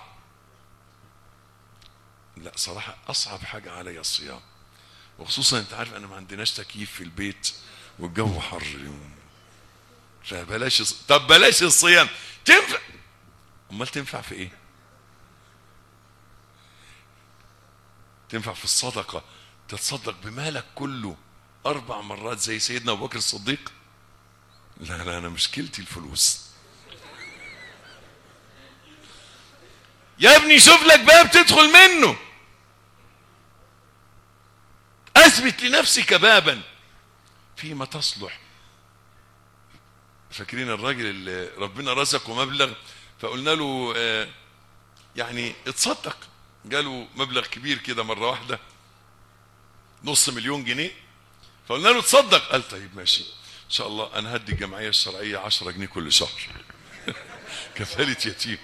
لا صراحة اصعب حاجة عليا الصيام وخصوصا انت عارف انا ما عندناش تكييف في البيت والجو حر اليوم فبلاش الص- طب بلاش الصيام تنفع امال تنفع في ايه تنفع في الصدقة تتصدق بمالك كله أربع مرات زي سيدنا أبو بكر الصديق لا لا أنا مشكلتي الفلوس يا ابني شوف لك باب تدخل منه أثبت لنفسك بابا فيما تصلح فاكرين الراجل اللي ربنا رزقه مبلغ فقلنا له آه يعني اتصدق جاله مبلغ كبير كده مرة واحدة نص مليون جنيه فقلنا له تصدق قال طيب ماشي ان شاء الله انا هدي الجمعية الشرعية 10 جنيه كل شهر كفالة يتيم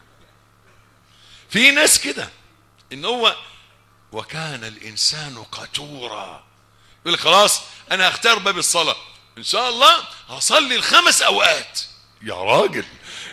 في ناس كده ان هو وكان الانسان قتورا يقول لك خلاص انا هختار باب الصلاة ان شاء الله هصلي الخمس اوقات يا راجل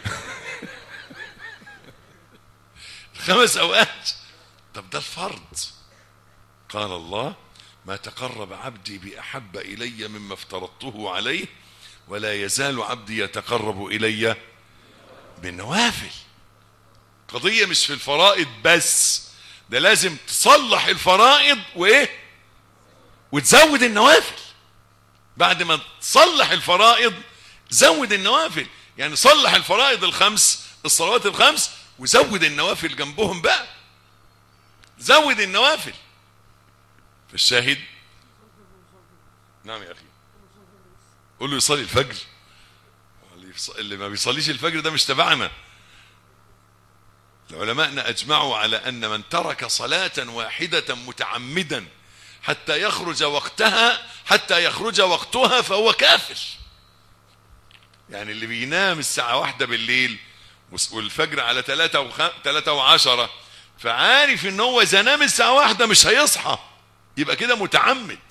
خمس اوقات طب ده الفرض قال الله ما تقرب عبدي باحب الي مما افترضته عليه ولا يزال عبدي يتقرب الي بالنوافل قضيه مش في الفرائض بس ده لازم تصلح الفرائض وايه وتزود النوافل بعد ما تصلح الفرائض زود النوافل يعني صلح الفرائض الخمس الصلوات الخمس وزود النوافل جنبهم بقى زود النوافل في الشاهد نعم يا اخي قول له يصلي الفجر اللي يص- اللي ما بيصليش الفجر ده مش تبعنا العلماء اجمعوا على ان من ترك صلاة واحدة متعمدا حتى يخرج وقتها حتى يخرج وقتها فهو كافر يعني اللي بينام الساعة واحدة بالليل وس- والفجر على ثلاثة وخ... ثلاثة وعشرة فعارف ان هو اذا نام الساعة واحدة مش هيصحى يبقى كده متعمد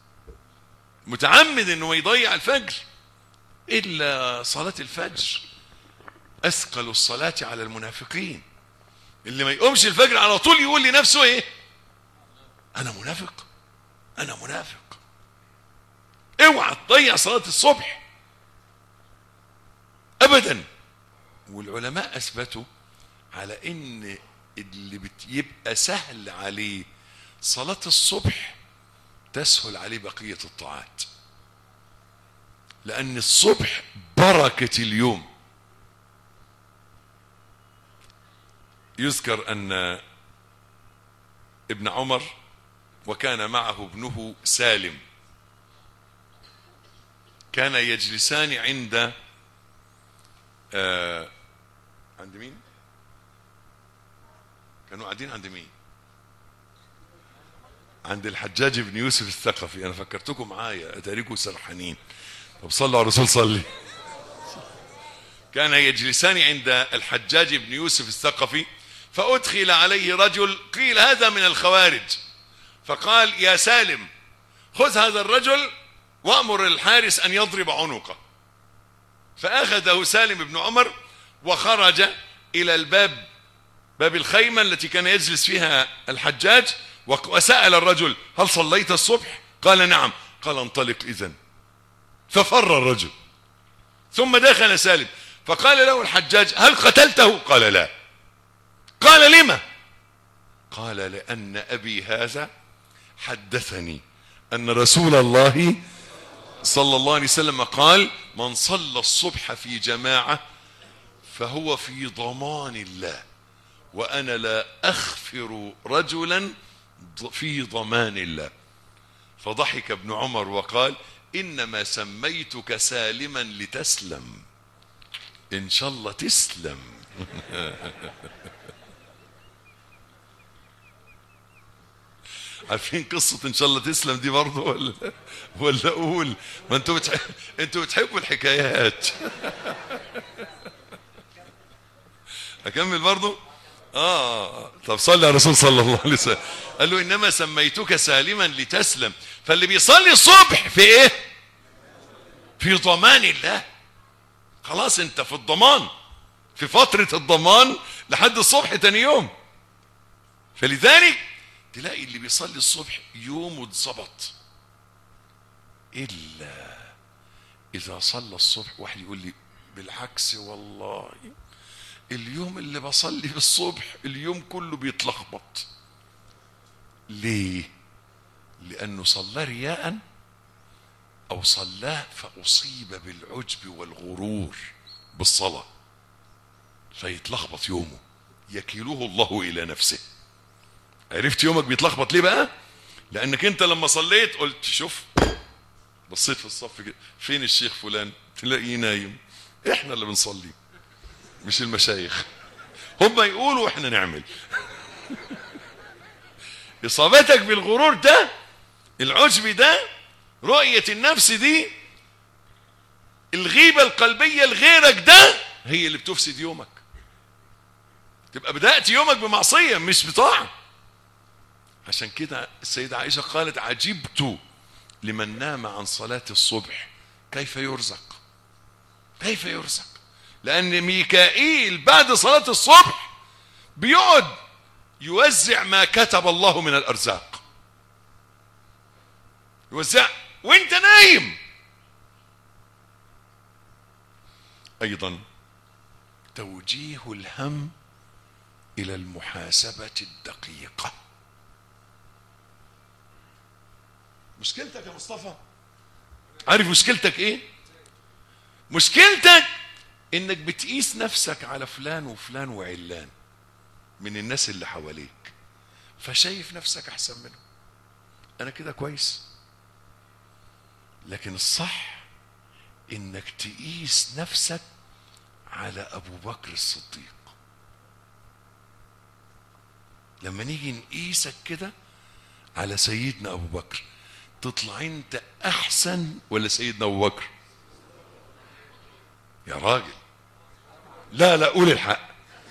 متعمد انه يضيع الفجر الا صلاة الفجر اثقل الصلاة على المنافقين اللي ما يقومش الفجر على طول يقول لنفسه ايه انا منافق انا منافق اوعى تضيع صلاة الصبح ابدا والعلماء اثبتوا على ان اللي بيبقى سهل عليه صلاة الصبح تسهل عليه بقية الطاعات لأن الصبح بركة اليوم يذكر أن ابن عمر وكان معه ابنه سالم كان يجلسان عند آه عند مين؟ كانوا قاعدين عند مين؟ عند الحجاج بن يوسف الثقفي انا فكرتكم معايا اتاريكم سرحانين طب صلوا على الرسول صلي كان يجلسان عند الحجاج بن يوسف الثقفي فادخل عليه رجل قيل هذا من الخوارج فقال يا سالم خذ هذا الرجل وامر الحارس ان يضرب عنقه فاخذه سالم بن عمر وخرج الى الباب باب الخيمة التي كان يجلس فيها الحجاج وق- وسأل الرجل هل صليت الصبح قال نعم قال انطلق إذن ففر الرجل ثم دخل سالم فقال له الحجاج هل قتلته قال لا قال لما قال لأن أبي هذا حدثني أن رسول الله صلى الله عليه وسلم قال من صلى الصبح في جماعة فهو في ضمان الله وانا لا اخفر رجلا ض- في ضمان الله فضحك ابن عمر وقال انما سميتك سالما لتسلم ان شاء الله تسلم عارفين قصة إن شاء الله تسلم دي برضه ولا ولا أقول ما أنتوا بتح... أنتوا بتحبوا الحكايات أكمل برضه آه طب صلي على الرسول صلى الله عليه وسلم قال له إنما سميتك سالما لتسلم فاللي بيصلي الصبح في إيه؟ في ضمان الله خلاص أنت في الضمان في فترة الضمان لحد الصبح تاني يوم فلذلك تلاقي اللي بيصلي الصبح يومه اتظبط الا اذا صلى الصبح واحد يقول لي بالعكس والله اليوم اللي بصلي في الصبح اليوم كله بيتلخبط ليه لانه صلى رياء او صلاه فاصيب بالعجب والغرور بالصلاه فيتلخبط يومه يكيله الله الى نفسه عرفت يومك بيتلخبط ليه بقى لانك انت لما صليت قلت شوف بصيت في الصف كده فين الشيخ فلان تلاقيه نايم احنا اللي بنصلي مش المشايخ هم يقولوا واحنا نعمل اصابتك بالغرور ده العجب ده رؤية النفس دي الغيبة القلبية لغيرك ده هي اللي بتفسد يومك تبقى بدأت يومك بمعصية مش بطاعة عشان كده السيدة عائشة قالت عجبت لمن نام عن صلاة الصبح كيف يرزق كيف يرزق لأن ميكائيل بعد صلاة الصبح بيقعد يوزع ما كتب الله من الأرزاق يوزع وانت نايم أيضا توجيه الهم إلى المحاسبة الدقيقة مشكلتك يا مصطفى عارف مشكلتك ايه مشكلتك انك بتقيس نفسك على فلان وفلان وعلان من الناس اللي حواليك فشايف نفسك احسن منهم انا كده كويس لكن الصح انك تقيس نفسك على ابو بكر الصديق لما نيجي نقيسك كده على سيدنا ابو بكر تطلع انت احسن ولا سيدنا ابو بكر يا راجل لا لا قول الحق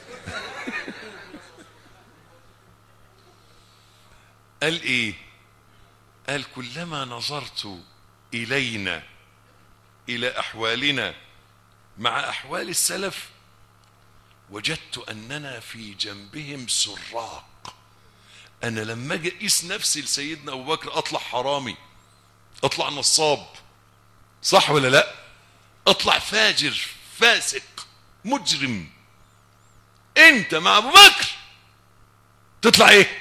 قال ايه قال كلما نظرت الينا الى احوالنا مع احوال السلف وجدت اننا في جنبهم سراق انا لما اجي اقيس نفسي لسيدنا ابو بكر اطلع حرامي اطلع نصاب صح ولا لا اطلع فاجر فاسق مجرم انت مع ابو بكر تطلع ايه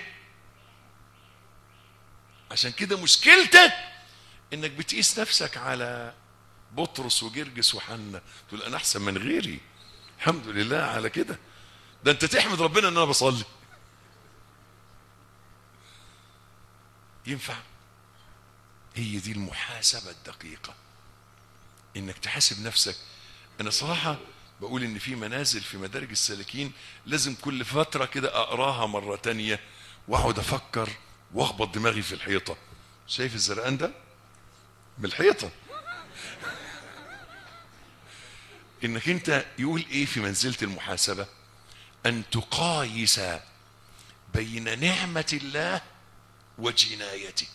عشان كده مشكلتك انك بتقيس نفسك على بطرس وجرجس وحنا تقول انا احسن من غيري الحمد لله على كده ده انت تحمد ربنا ان انا بصلي ينفع هي دي المحاسبة الدقيقة انك تحاسب نفسك انا صراحة بقول ان في منازل في مدارج السالكين لازم كل فترة كده اقراها مرة تانية واقعد افكر واخبط دماغي في الحيطة شايف الزرقان ده من الحيطة انك انت يقول ايه في منزلة المحاسبة ان تقايس بين نعمة الله وجنايتك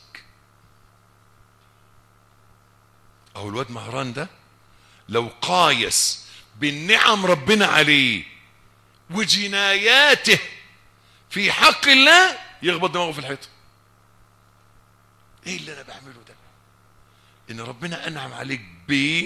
اهو الواد مهران ده لو قايس بالنعم ربنا عليه وجناياته في حق الله يخبط دماغه في الحيطه ايه اللي انا بعمله ده ان ربنا انعم عليك ب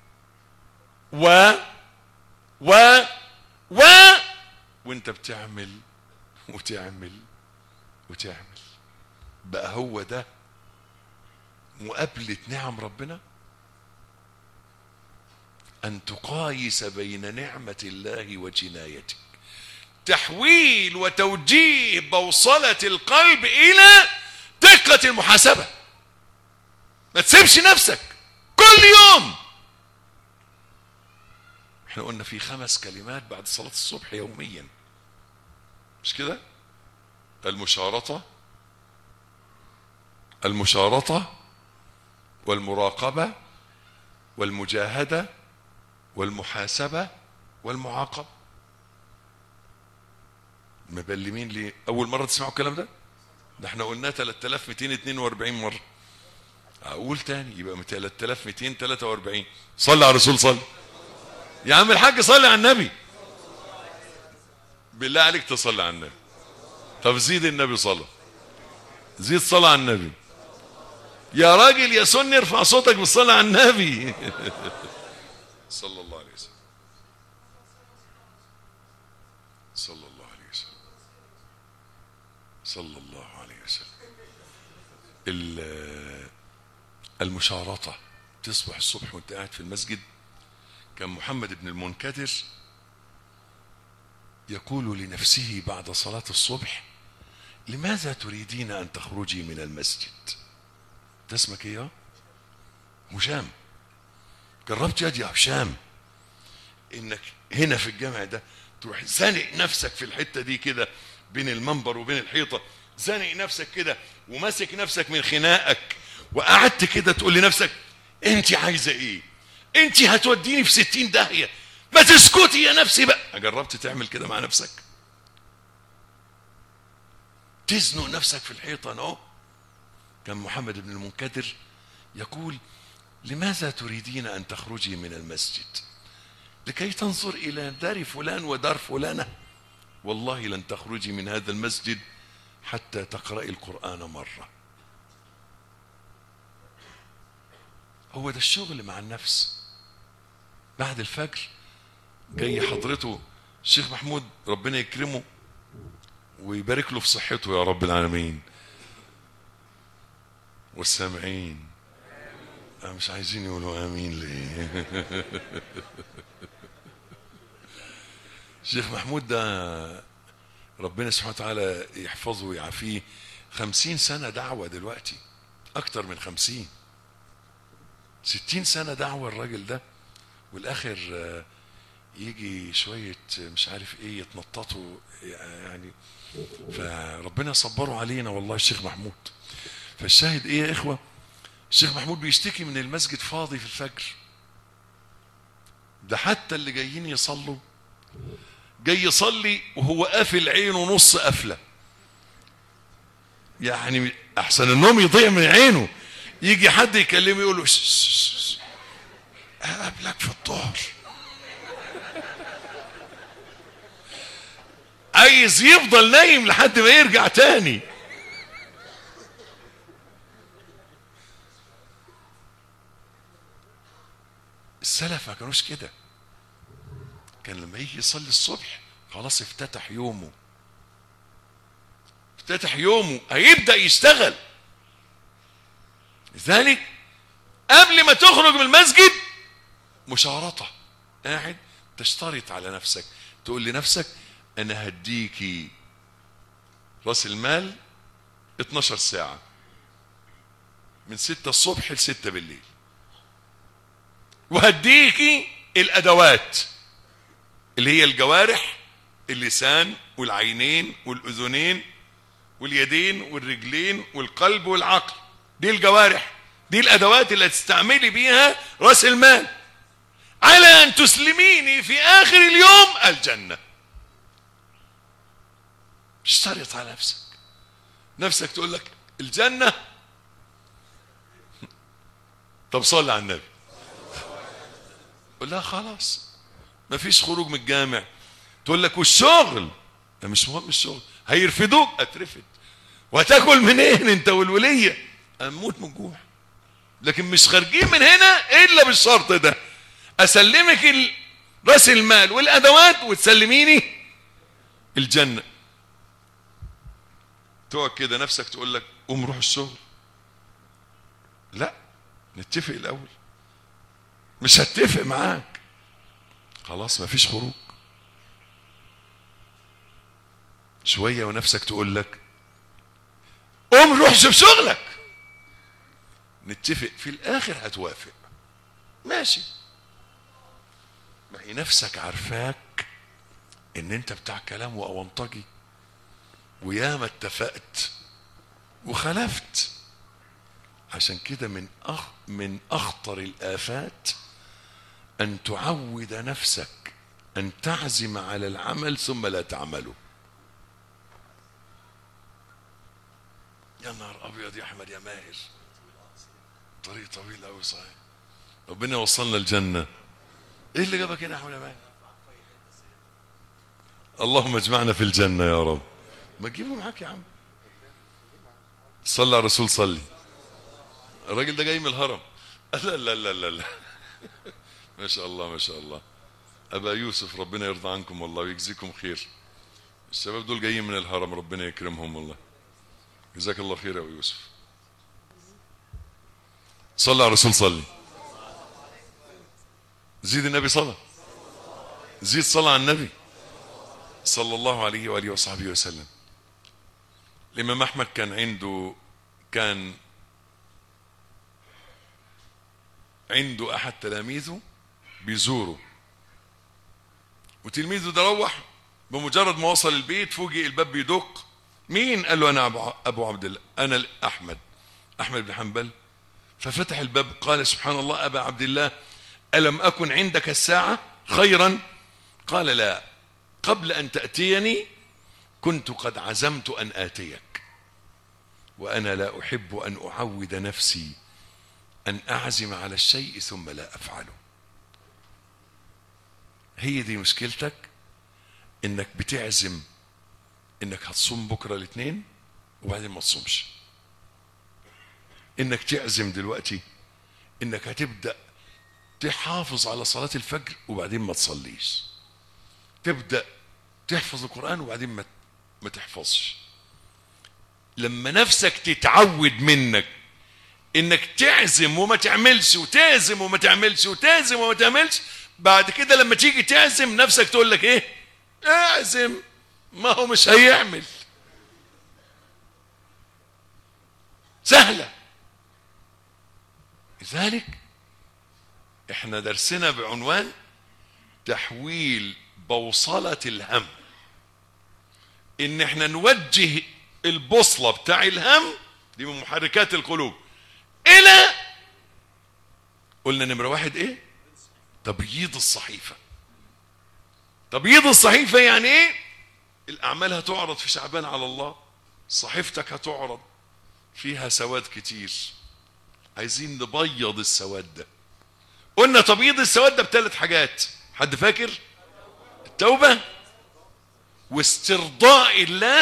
و و و وانت بتعمل وتعمل وتعمل بقى هو ده مقابلة نعم ربنا أن تقايس بين نعمة الله وجنايتك تحويل وتوجيه بوصلة القلب إلى دقة المحاسبة ما تسيبش نفسك كل يوم احنا قلنا في خمس كلمات بعد صلاة الصبح يوميا مش كده المشارطة المشارطة والمراقبة والمجاهدة والمحاسبة والمعاقبة مبلمين ليه أول مرة تسمعوا الكلام ده ده احنا قلناه 3242 مرة أقول تاني يبقى 3243 صلي على الرسول صلي يا عم الحاج صلي على النبي بالله عليك تصلي على النبي طب زيد النبي صلى زيد صلاة على النبي يا راجل يا سني ارفع صوتك بالصلاة على النبي صلى الله عليه وسلم صلى الله عليه وسلم صلى الله عليه وسلم ال- المشارطة تصبح الصبح وانت قاعد في المسجد كان محمد بن المنكدر يقول لنفسه بعد صلاة الصبح لماذا تريدين أن تخرجي من المسجد ده اسمك ايه يا هشام جربت يا دي يا هشام انك هنا في الجامع ده تروح زانق نفسك في الحتة دي كده بين المنبر وبين الحيطة زانق نفسك كده وماسك نفسك من خناقك وقعدت كده تقول لنفسك انت عايزة ايه انت هتوديني في ستين داهية ما تسكتي يا نفسي بقى جربت تعمل كده مع نفسك تزنق نفسك في الحيطة اهو كان محمد بن المنكدر يقول لماذا تريدين ان تخرجي من المسجد لكي تنظر الى دار فلان ودار فلانه والله لن تخرجي من هذا المسجد حتى تقراي القران مره هو ده الشغل مع النفس بعد الفجر جاي حضرته الشيخ محمود ربنا يكرمه ويبارك له في صحته يا رب العالمين والسامعين أه مش عايزين يقولوا امين ليه الشيخ محمود ده ربنا سبحانه وتعالى يحفظه ويعافيه خمسين سنة دعوة دلوقتي أكتر من خمسين ستين سنة دعوة الراجل ده والآخر آه، يجي شوية آه، مش عارف ايه يتنططوا يعني فربنا يصبروا علينا والله الشيخ محمود فالشاهد ايه يا اخوة الشيخ محمود بيشتكي من المسجد فاضي في الفجر ده حتى اللي جايين يصلوا جاي يصلي وهو قافل عينه نص قفله يعني احسن النوم يضيع من عينه يجي حد يكلمه يقول له "ش- ش- ش- اقابلك في الظهر عايز يفضل نايم لحد ما يرجع تاني السلف ما كانوش كده كان لما يجي يصلي الصبح خلاص افتتح يومه افتتح يومه هيبدأ يشتغل لذلك قبل ما تخرج من المسجد مشارطة قاعد تشترط على نفسك تقول لنفسك انا هديكي راس المال 12 ساعة من 6 الصبح ل 6 بالليل وهديكي الادوات اللي هي الجوارح اللسان والعينين والاذنين واليدين والرجلين والقلب والعقل دي الجوارح دي الادوات اللي هتستعملي بيها راس المال على ان تسلميني في اخر اليوم الجنه اشترط على نفسك نفسك تقول لك الجنه طب صلي على النبي قول لها خلاص مفيش خروج من الجامع تقول لك والشغل ده مش مهم الشغل هيرفدوك اترفد وهتاكل منين انت والوليه اموت من الجوع لكن مش خارجين من هنا الا بالشرط ده اسلمك ال- راس المال والادوات وتسلميني الجنه تقعد كده نفسك تقول لك قوم روح الشغل لا نتفق الاول مش هتفق معاك خلاص مفيش خروج شويه ونفسك تقول لك قوم روح شوف شغلك نتفق في الاخر هتوافق ماشي ما هي نفسك عارفاك ان انت بتاع كلام واونطجي وياما اتفقت وخلفت عشان كده من أخ من اخطر الافات ان تعود نفسك ان تعزم على العمل ثم لا تعمله يا نهار ابيض يا احمد يا ماهر طريق طويل قوي صحيح ربنا يوصلنا الجنه ايه اللي جابك هنا يا احمد يا ماهر اللهم اجمعنا في الجنه يا رب ما تجيبه معاك يا عم صلى على الرسول صلي الراجل ده جاي من الهرم لا لا لا لا لا ما شاء الله ما شاء الله ابا يوسف ربنا يرضى عنكم والله ويجزيكم خير الشباب دول جايين من الهرم ربنا يكرمهم والله جزاك الله خير يا ابو يوسف صلى على الرسول صلي زيد النبي صلى زيد صلى على النبي صلى الله عليه واله وصحبه وسلم الامام احمد كان عنده كان عنده احد تلاميذه بيزوره وتلميذه ده روح بمجرد ما وصل البيت فوجئ الباب بيدق مين قال له انا ابو ابو عبد الله انا احمد احمد بن حنبل ففتح الباب قال سبحان الله ابا عبد الله الم اكن عندك الساعه خيرا قال لا قبل ان تاتيني كنت قد عزمت ان اتيك وانا لا احب ان اعود نفسي ان اعزم على الشيء ثم لا افعله هي دي مشكلتك انك بتعزم انك هتصوم بكره الاثنين وبعدين ما تصومش انك تعزم دلوقتي انك هتبدا تحافظ على صلاه الفجر وبعدين ما تصليش تبدا تحفظ القران وبعدين ما ما تحفظش لما نفسك تتعود منك انك تعزم وما تعملش وتعزم وما تعملش وتعزم وما تعملش بعد كده لما تيجي تعزم نفسك تقول لك ايه اعزم ما هو مش هيعمل سهلة لذلك احنا درسنا بعنوان تحويل بوصلة الهم ان احنا نوجه البوصلة بتاع الهم دي من محركات القلوب الى قلنا نمرة واحد ايه تبييض الصحيفة تبييض الصحيفة يعني ايه الاعمال هتعرض في شعبان على الله صحيفتك هتعرض فيها سواد كتير عايزين نبيض السواد ده قلنا تبييض السواد ده بثلاث حاجات حد فاكر التوبة واسترضاء الله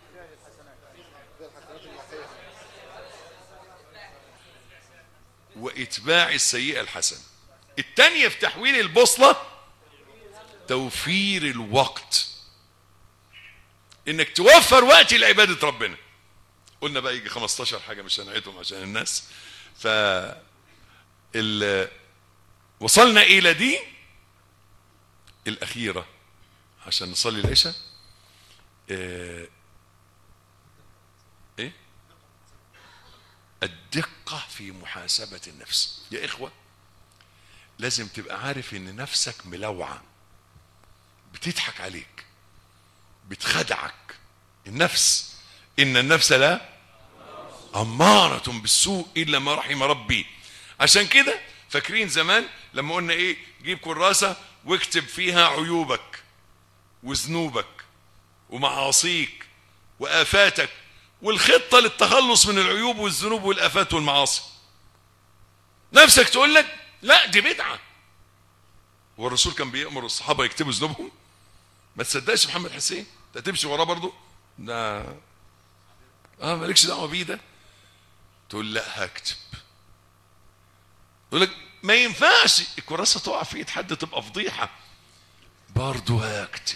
واتباع السيئة الحسنة التانية في تحويل البوصلة توفير الوقت انك توفر وقت لعبادة ربنا قلنا بقى يجي 15 حاجة مش هنعيدهم عشان الناس ف ال... وصلنا الى دي الاخيرة عشان نصلي العشاء اه... ايه الدقة في محاسبة النفس يا إخوة لازم تبقى عارف إن نفسك ملوعة بتضحك عليك بتخدعك النفس إن النفس لا أمارة بالسوء إلا ما رحم ربي عشان كده فاكرين زمان لما قلنا إيه جيب كراسة واكتب فيها عيوبك وذنوبك ومعاصيك وآفاتك والخطة للتخلص من العيوب والذنوب والآفات والمعاصي نفسك تقول لك لا دي بدعة والرسول كان بيأمر الصحابة يكتبوا ذنوبهم ما تصدقش محمد حسين انت تمشي وراه برضه ده اه مالكش دعوه بيه ده تقول لا هكتب يقول لك ما ينفعش الكراسه تقع في ايد حد تبقى فضيحه برضه هكتب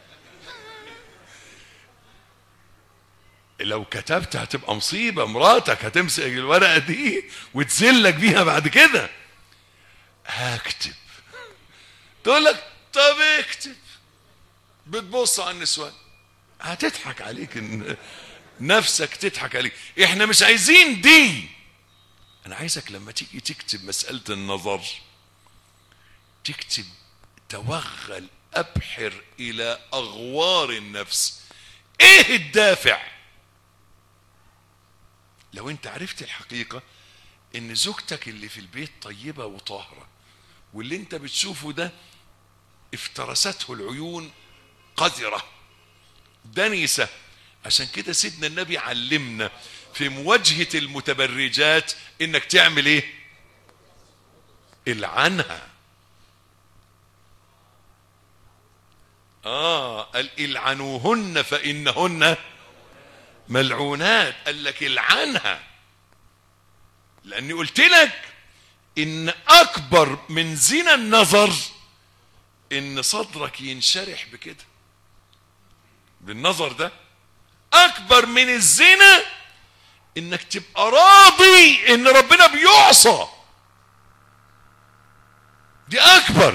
لو كتبت هتبقى مصيبة مراتك هتمسك الورقة دي وتزلك بيها بعد كده هكتب تقول لك طب اكتب بتبص على النسوان هتضحك عليك ان نفسك تضحك عليك احنا مش عايزين دي انا عايزك لما تيجي تكتب مسألة النظر تكتب توغل ابحر الى اغوار النفس ايه الدافع لو انت عرفت الحقيقة ان زوجتك اللي في البيت طيبة وطاهرة واللي انت بتشوفه ده افترسته العيون قذرة دنسة عشان كده سيدنا النبي علمنا في مواجهة المتبرجات انك تعمل ايه العنها اه قال العنوهن فانهن ملعونات قال لك العنها لاني قلت لك ان اكبر من زنا النظر ان صدرك ينشرح بكده بالنظر ده اكبر من الزنا انك تبقى راضي ان ربنا بيعصى دي اكبر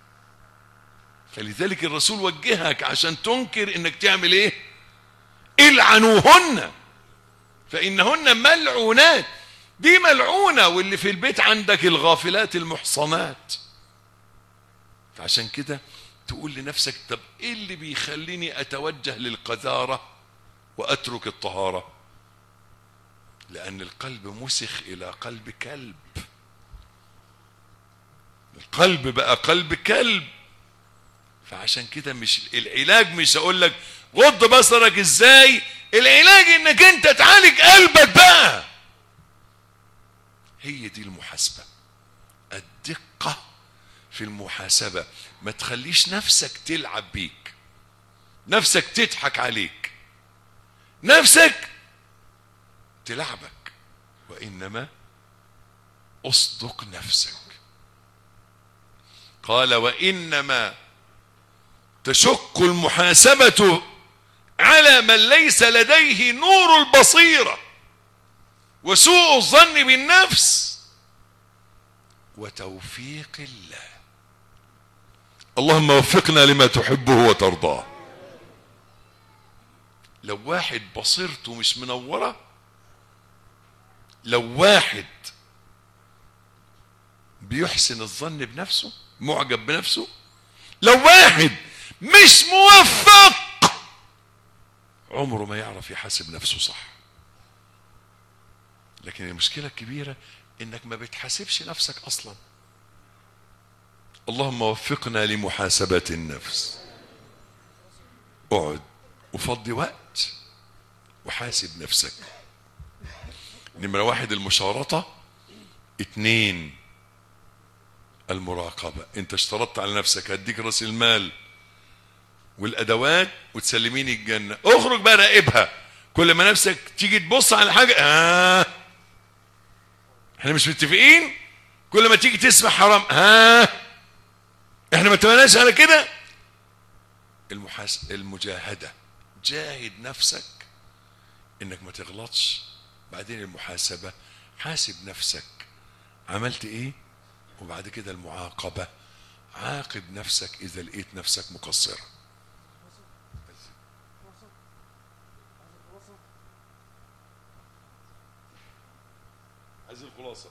فلذلك الرسول وجهك عشان تنكر انك تعمل ايه العنوهن فانهن ملعونات دي ملعونة واللي في البيت عندك الغافلات المحصنات فعشان كده تقول لنفسك طب ايه اللي بيخليني اتوجه للقذارة واترك الطهارة لان القلب مسخ الى قلب كلب القلب بقى قلب كلب فعشان كده مش العلاج مش هقول لك غض بصرك ازاي العلاج انك انت تعالج قلبك بقى هي دي المحاسبة الدقة في المحاسبة ما تخليش نفسك تلعب بيك نفسك تضحك عليك نفسك تلعبك وإنما أصدق نفسك قال وإنما تشق المحاسبة على من ليس لديه نور البصيره وسوء الظن بالنفس وتوفيق الله اللهم وفقنا لما تحبه وترضاه لو واحد بصيرته مش منورة لو واحد بيحسن الظن بنفسه معجب بنفسه لو واحد مش موفق عمره ما يعرف يحاسب نفسه صح لكن المشكلة الكبيرة انك ما بتحاسبش نفسك اصلا اللهم وفقنا لمحاسبة النفس اقعد وفضي وقت وحاسب نفسك نمرة واحد المشارطة اتنين المراقبة انت اشترطت على نفسك هديك راس المال والادوات وتسلميني الجنة اخرج بقى راقبها كل ما نفسك تيجي تبص على حاجة آه احنا مش متفقين كل ما تيجي تسمع حرام ها احنا ما اتفقناش على كده المحاس... المجاهدة جاهد نفسك انك ما تغلطش بعدين المحاسبة حاسب نفسك عملت ايه وبعد كده المعاقبة عاقب نفسك اذا لقيت نفسك مقصرة عايز الخلاصة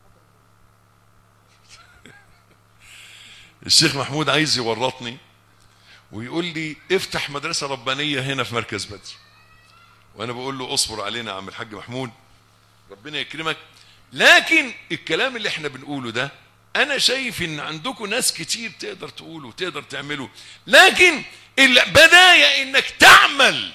الشيخ محمود عايز يورطني ويقول لي افتح مدرسة ربانية هنا في مركز بدر وانا بقول له اصبر علينا يا عم الحاج محمود ربنا يكرمك لكن الكلام اللي احنا بنقوله ده انا شايف ان عندكم ناس كتير تقدر تقوله وتقدر تعمله لكن البداية انك تعمل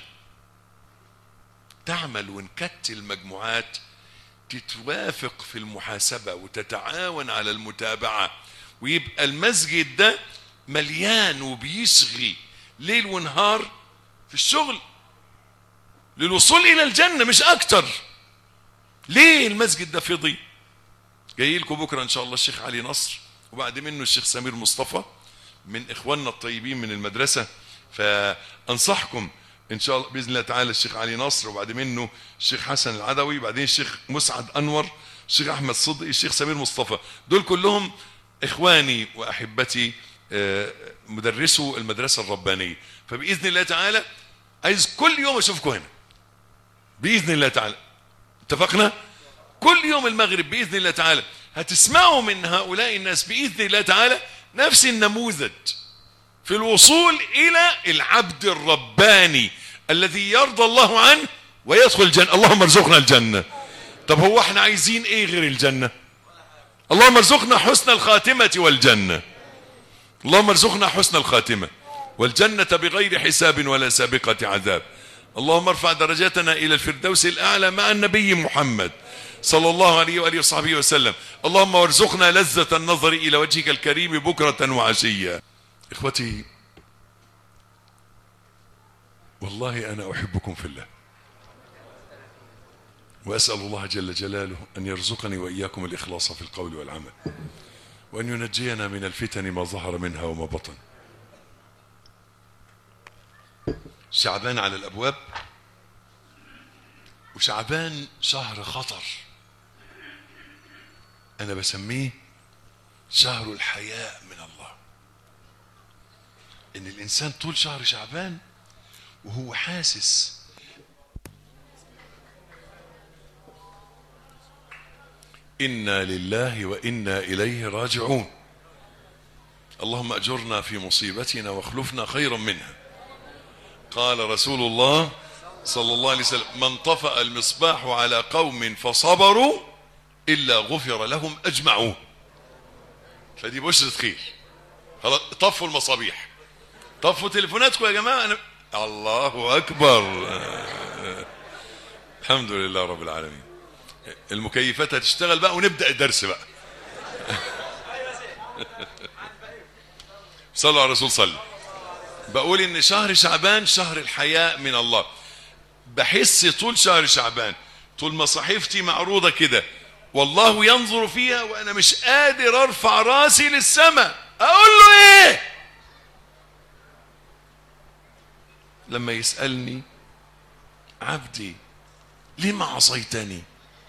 تعمل ونكتل مجموعات تتوافق في المحاسبة وتتعاون على المتابعة ويبقى المسجد ده مليان وبيشغي ليل ونهار في الشغل للوصول إلى الجنة مش أكتر ليه المسجد ده فضي جاي لكم بكرة إن شاء الله الشيخ علي نصر وبعد منه الشيخ سمير مصطفى من إخواننا الطيبين من المدرسة فأنصحكم ان شاء الله باذن الله تعالى الشيخ علي نصر وبعد منه الشيخ حسن العدوي بعدين الشيخ مسعد انور الشيخ احمد صدقي الشيخ سمير مصطفى دول كلهم اخواني واحبتي مدرسو المدرسه الربانيه فباذن الله تعالى عايز كل يوم اشوفكم هنا باذن الله تعالى اتفقنا كل يوم المغرب باذن الله تعالى هتسمعوا من هؤلاء الناس باذن الله تعالى نفس النموذج في الوصول الى العبد الرباني الذي يرضى الله عنه ويدخل الجنة اللهم ارزقنا الجنة طب هو احنا عايزين ايه غير الجنة اللهم ارزقنا حسن الخاتمة والجنة اللهم ارزقنا حسن الخاتمة والجنة بغير حساب ولا سابقة عذاب اللهم ارفع درجاتنا إلى الفردوس الأعلى مع النبي محمد صلى الله عليه وآله وصحبه وسلم اللهم وارزقنا لذة النظر إلى وجهك الكريم بكرة وعشيا إخوتي والله أنا أحبكم في الله وأسأل الله جل جلاله أن يرزقني وإياكم الإخلاص في القول والعمل وأن ينجينا من الفتن ما ظهر منها وما بطن شعبان على الأبواب وشعبان شهر خطر أنا بسميه شهر الحياء من الله إن الإنسان طول شهر شعبان وهو حاسس إنا لله وإنا إليه راجعون اللهم أجرنا في مصيبتنا واخلفنا خيرا منها قال رسول الله صلى الله عليه وسلم من طفأ المصباح على قوم فصبروا إلا غفر لهم أجمعون فدي بشرة خير خلاص طفوا المصابيح طفوا تليفوناتكم يا جماعة أنا... الله أكبر الحمد لله رب العالمين المكيفات هتشتغل بقى ونبدأ الدرس بقى صلوا على الرسول صلى بقول ان شهر شعبان شهر الحياء من الله بحس طول شهر شعبان طول ما صحيفتي معروضة كده والله ينظر فيها وانا مش قادر ارفع راسي للسماء اقول له ايه لما يسألني عبدي لما عصيتني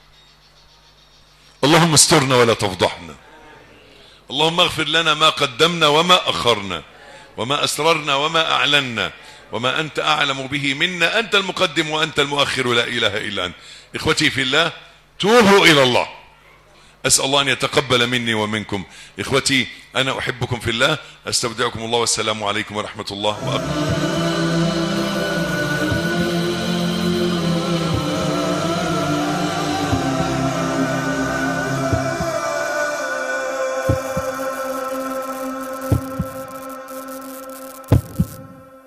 اللهم استرنا ولا تفضحنا اللهم اغفر لنا ما قدمنا وما أخرنا وما أسررنا وما أعلنا وما أنت أعلم به منا أنت المقدم وأنت المؤخر لا إله إلا أنت إخوتي في الله توبوا إلى الله أسأل الله أن يتقبل مني ومنكم إخوتي أنا أحبكم في الله أستودعكم الله والسلام عليكم ورحمة الله وبركاته